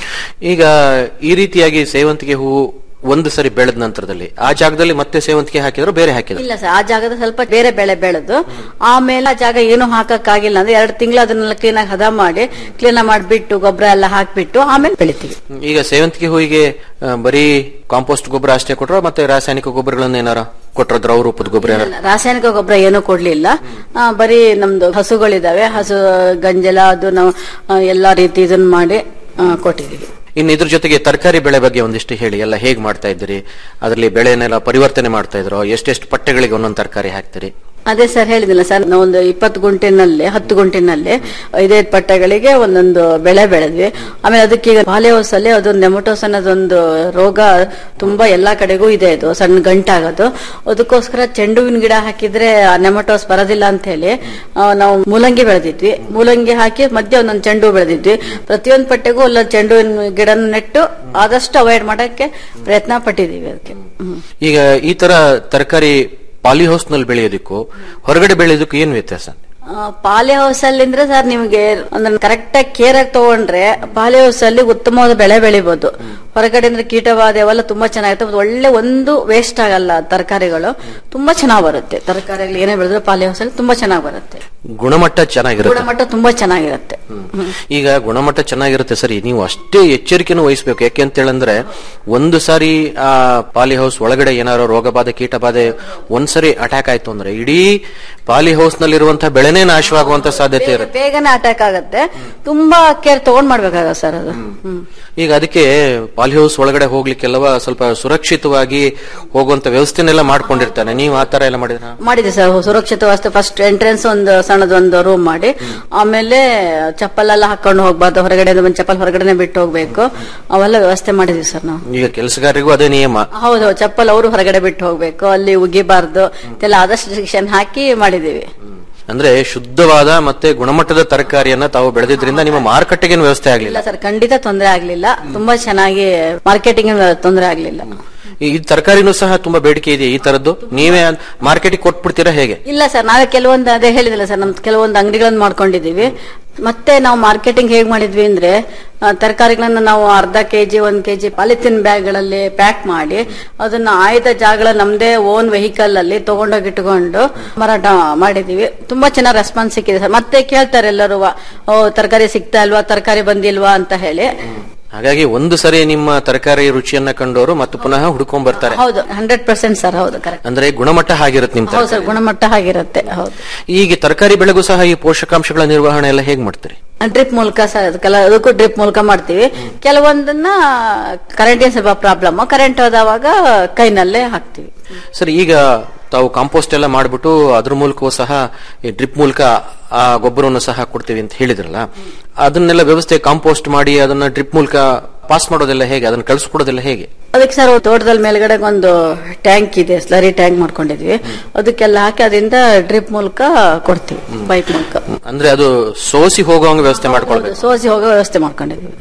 Speaker 8: ಈಗ ಈ ರೀತಿಯಾಗಿ ಸೇವಂತಿಗೆ ಹೂವು ಒಂದು ಸರಿ ಬೆಳೆದ ನಂತರದಲ್ಲಿ ಆ ಜಾಗದಲ್ಲಿ ಮತ್ತೆ ಸೇವಂತಿಗೆ ಹಾಕಿದ್ರು ಬೇರೆ ಹಾಕಿದ್ರು
Speaker 9: ಇಲ್ಲ ಸರ್ ಆ ಜಾಗದ ಸ್ವಲ್ಪ ಬೇರೆ ಬೆಳೆ ಬೆಳೆದು ಆಮೇಲೆ ಆ ಜಾಗ ಏನು ಹಾಕಕ್ಕಾಗಿಲ್ಲ ಅಂದ್ರೆ ಎರಡು ತಿಂಗಳು ಅದನ್ನೆಲ್ಲ ಕ್ಲೀನ್ ಆಗಿ ಹದ ಮಾಡಿ ಕ್ಲೀನ್ ಮಾಡಿಬಿಟ್ಟು ಗೊಬ್ಬರ ಎಲ್ಲ ಹಾಕ್ಬಿಟ್ಟು ಆಮೇಲೆ ಬೆಳಿತೀವಿ
Speaker 8: ಈಗ ಸೇವಂತಿಗೆ ಹೂವಿಗೆ ಆ, ಬರೀ ಕಾಂಪೋಸ್ಟ್ ಗೊಬ್ಬರ ಅಷ್ಟೇ ಕೊಟ್ರ ಮತ್ತೆ ರಾಸಾಯನಿಕ ಗೊಬ್ಬರಗಳನ್ನ ಏನಾರ ಕೊಟ್ರ ದ್ರವ ರೂಪದ ಗೊಬ್ಬರ ಏನಾರ
Speaker 9: ರಾಸಾಯನಿಕ ಗೊಬ್ಬರ ಏನೂ ಕೊಡ್ಲಿಲ್ಲ ಆ, ಬರೀ ನಮ್ದು ಹಸುಗಳಿದಾವೆ ಹಸು ಗಂಜಲ ಅದು ನಾವು ಆ, ಎಲ್ಲಾ ರೀತಿ ಇದನ್ನ ಮಾಡಿ ಆ, ಕೊಟ್ಟಿದೀವಿ
Speaker 8: ಇನ್ನು ಇದ್ರ ಜೊತೆಗೆ ತರಕಾರಿ ಬೆಳೆ ಬಗ್ಗೆ ಒಂದಿಷ್ಟು ಹೇಳಿ ಎಲ್ಲ ಹೇಗ್ ಮಾಡ್ತಾ ಇದ್ದೀರಿ ಅದರಲ್ಲಿ ಬೆಳೆನೆಲ್ಲ ಪರಿವರ್ತನೆ ಮಾಡ್ತಾ ಇದ್ರು ಎಷ್ಟೆಷ್ಟು ಪಟ್ಟೆಗಳಿಗೆ ಒಂದೊಂದು ತರಕಾರಿ ಹಾಕ್ತೀರಿ
Speaker 9: ಅದೇ ಸರ್ ಹೇಳಿದಿಲ್ಲ ಸರ್ ನಾವು ಒಂದು ಇಪ್ಪತ್ತು ಗುಂಟಿನಲ್ಲಿ ಹತ್ತು ಗುಂಟಿನಲ್ಲಿ ಐದೈದು ಪಟ್ಟೆಗಳಿಗೆ ಒಂದೊಂದು ಬೆಳೆ ಬೆಳೆದ್ವಿ ಆಮೇಲೆ ಅದಕ್ಕೆ ಈಗ ಪಾಲಿಹೌಸ್ ಅಲ್ಲಿ ಅದು ನೆಮಟೋಸ್ ಅನ್ನೋದೊಂದು ರೋಗ ತುಂಬಾ ಎಲ್ಲಾ ಕಡೆಗೂ ಇದೆ ಇದು ಸಣ್ಣ ಗಂಟಾಗೋದು ಅದಕ್ಕೋಸ್ಕರ ಚೆಂಡುವಿನ ಗಿಡ ಹಾಕಿದ್ರೆ ಆ ನೆಮಟೋಸ್ ಬರೋದಿಲ್ಲ ಅಂತ ಹೇಳಿ ಆ, ನಾವು ಮೂಲಂಗಿ ಬೆಳೆದಿದ್ವಿ ಮೂಲಂಗಿ ಹಾಕಿ ಮಧ್ಯೆ ಒಂದೊಂದು ಚೆಂಡು ಹೂ ಬೆಳೆದಿದ್ವಿ ಪ್ರತಿಯೊಂದು ಪಟ್ಟೆಗೂ ಒಂದೊಂದು ಚೆಂಡುವಿನ ಗಿಡನ ನೆಟ್ಟು ಆದಷ್ಟು ಅವಾಯ್ಡ್ ಮಾಡಕ್ಕೆ ಪ್ರಯತ್ನ ಪಟ್ಟಿದೀವಿ ಅದಕ್ಕೆ ಹ್ಮ್
Speaker 8: ಈಗ ಈ ತರ ತರಕಾರಿ ಪಾಲಿಹೌಸ್ ನಲ್ಲಿ ಬೆಳೆಯೋದಕ್ಕೂ ಹೊರಗಡೆ ಬೆಳೆಯೋದಕ್ಕೂ ಏನ್ ವ್ಯತ್ಯಾಸ
Speaker 9: ಪಾಲಿ ಹೌಸ್ ಅಲ್ಲಿ ಅಂದ್ರೆ ಸರ್ ನಿಮ್ಗೆ ಅಂದ್ರೆ ಕರೆಕ್ಟ್ ಆಗಿ ಕೇರ್ ಆಗಿ ತಗೊಂಡ್ರೆ ಪಾಲಿ ಹೌಸ್ ಅಲ್ಲಿ ಉತ್ತಮವಾದ ಬೆಳೆ ಬೆಳಿಬಹುದು ಹೊರಗಡೆ ಅಂದ್ರೆ ಕೀಟಬಾಧೆ ಅವೆಲ್ಲ ತುಂಬಾ ಚೆನ್ನಾಗಿರುತ್ತೆ ಮತ್ತೆ ಒಳ್ಳೆ ಒಂದು ವೇಸ್ಟ್ ಆಗಲ್ಲ ತರಕಾರಿಗಳು ತುಂಬಾ ಚೆನ್ನಾಗಿ ಬರುತ್ತೆ ತರಕಾರಿಗಳು ಏನೇ ಬೆಳೆದ್ರೆ ಪಾಲಿ ಹೌಸ್ ಅಲ್ಲಿ ತುಂಬಾ ಚೆನ್ನಾಗಿ ಬರುತ್ತೆ
Speaker 8: ಗುಣಮಟ್ಟ ಚೆನ್ನಾಗಿರುತ್ತೆ
Speaker 9: ಗುಣಮಟ್ಟ ತುಂಬಾ ಚೆನ್ನಾಗಿರುತ್ತೆ
Speaker 8: ಈಗ ಗುಣಮಟ್ಟ ಚೆನ್ನಾಗಿರುತ್ತೆ ಸರಿ ನೀವು ಅಷ್ಟೇ ಎಚ್ಚರಿಕೆನೂ ವಹಿಸಬೇಕು ಯಾಕೆ ಅಂತ ಹೇಳಂದ್ರೆ ಒಂದು ಸಾರಿ ಆ ಪಾಲಿ ಹೌಸ್ ಒಳಗಡೆ ಏನಾರೋ ರೋಗ ಬಾಧೆ ಕೀಟ ಬಾಧೆ ಒಂದ್ಸರಿ ಅಟ್ಯಾಕ್ ಆಯ್ತು ಅಂದ್ರೆ ಇಡೀ ಪಾಲಿ ಹೌಸ್ ನಲ್ಲಿರುವಂತಹ ಬೆಳೆನೇ ನಾಶವಾಗುವಂತ ಸಾಧ್ಯತೆ ಇರುತ್ತೆ
Speaker 9: ಬೇಗನೆ ಅಟ್ಯಾಕ್ ಆಗುತ್ತೆ ತುಂಬಾ ಕೇರ್ ತಗೊಂಡ್ ಮಾಡ್ಬೇಕಾಗ ಸರ್ ಅದು ಹ್ಮ್
Speaker 8: ಈಗ ಅದಕ್ಕೆ ಪಾಲಿ ಹೌಸ್ ಒಳಗಡೆ ಹೋಗ್ಲಿಕ್ಕೆಲ್ಲವ ಸ್ವಲ್ಪ ಸುರಕ್ಷಿತವಾಗಿ ಹೋಗುವಂತ ವ್ಯವಸ್ಥೆನೆಲ್ಲ ಮಾಡ್ಕೊಂಡಿರ್ತಾನೆ ನೀವು ಆ ತರ ಎಲ್ಲ ಮಾಡಿದ್ರ
Speaker 9: ಮಾಡಿದೆ ಸರ್ ಸುರಕ್ಷಿತ ವ್ಯವಸ್ಥೆ ಫಸ್ಟ್ ಎಂಟ್ರೆನ್ಸ್ ಒಂದು ಸಣ್ಣದೊಂದು ರೂಮ್ ಮಾಡಿ ಆಮೇಲೆ ಚಪ್ಪಲ್ ಎಲ್ಲ ಹಾಕೊಂಡು ಹೋಗ್ಬಾರ್ದು ಹೊರಗಡೆ ಒಂದು ಚಪ್ಪಲ್ ಹೊರಗಡೆನೆ ಬಿಟ್ಟು ಹೋಗ್ಬೇಕು ಅವೆಲ್ಲ ವ್ಯವಸ್ಥೆ ಮಾಡಿದೀವಿ ಸರ್ ನಾವು
Speaker 8: ಈಗ ಕೆಲಸಗಾರರಿಗೂ ಅದೇ ನಿಯಮ
Speaker 9: ಹೌದು ಚಪ್ಪಲ್ ಅವರು ಹೊರಗಡೆ ಬಿಟ್ಟು ಹೋಗ್ಬೇಕು ಅಲ್ಲಿ ಉಗಿಬಾರ್ದು ಇದೆಲ್ಲ ಆದಷ್ಟು ಶಿಕ್ಷಣ ಹಾಕಿ ಮಾಡಿದೀವಿ
Speaker 8: ಅಂದ್ರೆ ಶುದ್ಧವಾದ ಮತ್ತೆ ಗುಣಮಟ್ಟದ ತರಕಾರಿಯನ್ನ ತಾವು ಬೆಳೆದಿದ್ರಿಂದ ನಿಮ್ಮ ಮಾರುಕಟ್ಟೆಗೇನು ವ್ಯವಸ್ಥೆ ಆಗ್ಲಿಲ್ಲ
Speaker 9: ಇಲ್ಲ ಸರ್ ಖಂಡಿತ ತೊಂದರೆ ಆಗ್ಲಿಲ್ಲ ತುಂಬಾ ಚೆನ್ನಾಗಿ ಮಾರ್ಕೆಟಿಂಗ್ ತೊಂದರೆ ಆಗ್ಲಿಲ್ಲ
Speaker 8: ಈ ತರಕಾರಿನೂ ಸಹ ತುಂಬಾ ಬೇಡಿಕೆ ಇದೆ ಈ ತರದ್ದು ನೀವೇ ಮಾರ್ಕೆಟಿಗೆ ಕೊಟ್ಬಿಡ್ತೀರಾ ಹೇಗೆ
Speaker 9: ಇಲ್ಲ ಸರ್ ನಾವೇ ಕೆಲವೊಂದು ಅದೇ ಹೇಳಿದಿಲ್ಲ ಸರ್ ನಮ್ ಕೆಲವೊಂದು ಅಂಗಡಿಗಳನ್ನ ಮಾಡ್ಕೊಂಡಿದೀವಿ ಮತ್ತೆ ನಾವು ಮಾರ್ಕೆಟಿಂಗ್ ಹೇಗ್ ಮಾಡಿದ್ವಿ ಅಂದ್ರೆ ಆ, ತರಕಾರಿಗಳನ್ನ ನಾವು ಅರ್ಧ ಕೆಜಿ ಒಂದ್ ಕೆಜಿ ಪಾಲಿಥಿನ್ ಬ್ಯಾಗ್ಗಳಲ್ಲಿ ಪ್ಯಾಕ್ ಮಾಡಿ ಅದನ್ನ ಆಯ್ದ ಜಾಗಗಳ ನಮ್ದೇ ಓನ್ ವೆಹಿಕಲ್ ಅಲ್ಲಿ ತಗೊಂಡೋಗಿ ಇಟ್ಕೊಂಡು ಮಾರಾಟ ಮಾಡಿದೀವಿ ತುಂಬಾ ಚೆನ್ನಾಗಿ ರೆಸ್ಪಾನ್ಸ್ ಸಿಕ್ಕಿದೆ ಸರ್ ಮತ್ತೆ ಕೇಳ್ತಾರೆ ಎಲ್ಲರೂ ಓ ತರಕಾರಿ ಸಿಗ್ತಾ ಇಲ್ವಾ ತರಕಾರಿ ಬಂದಿಲ್ವಾ ಅಂತ ಹೇಳಿ
Speaker 8: ಹಾಗಾಗಿ ಒಂದು ಸರಿ ನಿಮ್ಮ ತರಕಾರಿ ರುಚಿಯನ್ನ ಕಂಡವರು ಮತ್ತು ಪುನಃ ಹುಡ್ಕೊಂಡ್ ಬರ್ತಾರೆ
Speaker 9: ಹೌದು ಹಂಡ್ರೆಡ್ ಪರ್ಸೆಂಟ್ ಸರ್ ಹೌದು ಕರೆಕ್ಟ್
Speaker 8: ಅಂದ್ರೆ ಗುಣಮಟ್ಟ ಹಾಗಿರುತ್ತೆ ನಿಮ್
Speaker 9: ಹೌದು ಸರ್ ಗುಣಮಟ್ಟ ಆಗಿರುತ್ತೆ ಹೌದು
Speaker 8: ಈಗ ತರಕಾರಿ ಬೆಳೆಗೂ ಸಹ ಈ ಪೋಷಕಾಂಶಗಳ ನಿರ್ವಹಣೆ ಎಲ್ಲ ಹೇಗ್ ಮಾಡ್ತೀರಿ
Speaker 9: ಡ್ರಿಪ್ ಮೂಲಕ ಸರ್ ಅದಕ್ಕೆಲ್ಲ ಅದಕ್ಕೂ ಡ್ರಿಪ್ ಮೂಲಕ ಮಾಡ್ತೀವಿ ಕೆಲವೊಂದನ್ನ ಕರೆಂಟಿನ ಸ್ವಲ್ಪ ಪ್ರಾಬ್ಲಮ್ ಕರೆಂಟ್ ಹೋದವಾಗ ಕೈನಲ್ಲೇ ಹಾಕ್ತಿವಿ
Speaker 8: ಸರಿ ಈಗ ತಾವು ಕಾಂಪೋಸ್ಟ್ ಎಲ್ಲ ಮಾಡ್ಬಿಟ್ಟು ಅದ್ರ ಮೂಲಕವೂ ಸಹ ಈ ಡ್ರಿಪ್ ಮೂಲಕ ಆ ಗೊಬ್ಬರವನ್ನು ಸಹ ಕೊಡ್ತೀವಿ ಅಂತ ಹೇಳಿದ್ರಲ್ಲ ಅದನ್ನೆಲ್ಲ ವ್ಯವಸ್ಥೆ ಕಾಂಪೋಸ್ಟ್ ಮಾಡಿ ಅದನ್ನ ಡ್ರಿಪ್ ಮೂಲಕ ಪಾಸ್ ಮಾಡೋದೆಲ್ಲ ಹೇಗೆ ಅದನ್ನ ಕಳಿಸ್ಕೊಡೋದೆಲ್ಲ ಹೇಗೆ
Speaker 9: ಅದಕ್ಕೆ ಸರ್ ತೋಟದಲ್ಲಿ ಮೇಲ್ಗಡೆ ಒಂದು ಟ್ಯಾಂಕ್ ಇದೆ ಸ್ಲರಿ ಟ್ಯಾಂಕ್ ಮಾಡ್ಕೊಂಡಿದ್ವಿ ಅದಕ್ಕೆಲ್ಲ ಹಾಕಿ ಅದರಿಂದ ಡ್ರಿಪ್ ಮೂಲಕ ಕೊಡ್ತೀವಿ ಪೈಪ್ ಮೂಲಕ
Speaker 8: ಅಂದ್ರೆ ಅದು ಸೋಸಿ ಹೋಗುವಂಗ ವ್ಯವಸ್ಥೆ ಮಾಡ್ಕೊಳ್ಬೇಕು
Speaker 9: ಸೋಸಿ ಹೋಗೋ ವ್ಯವಸ್ಥೆ ಮಾಡ್ಕೊಂಡಿದ್ವಿ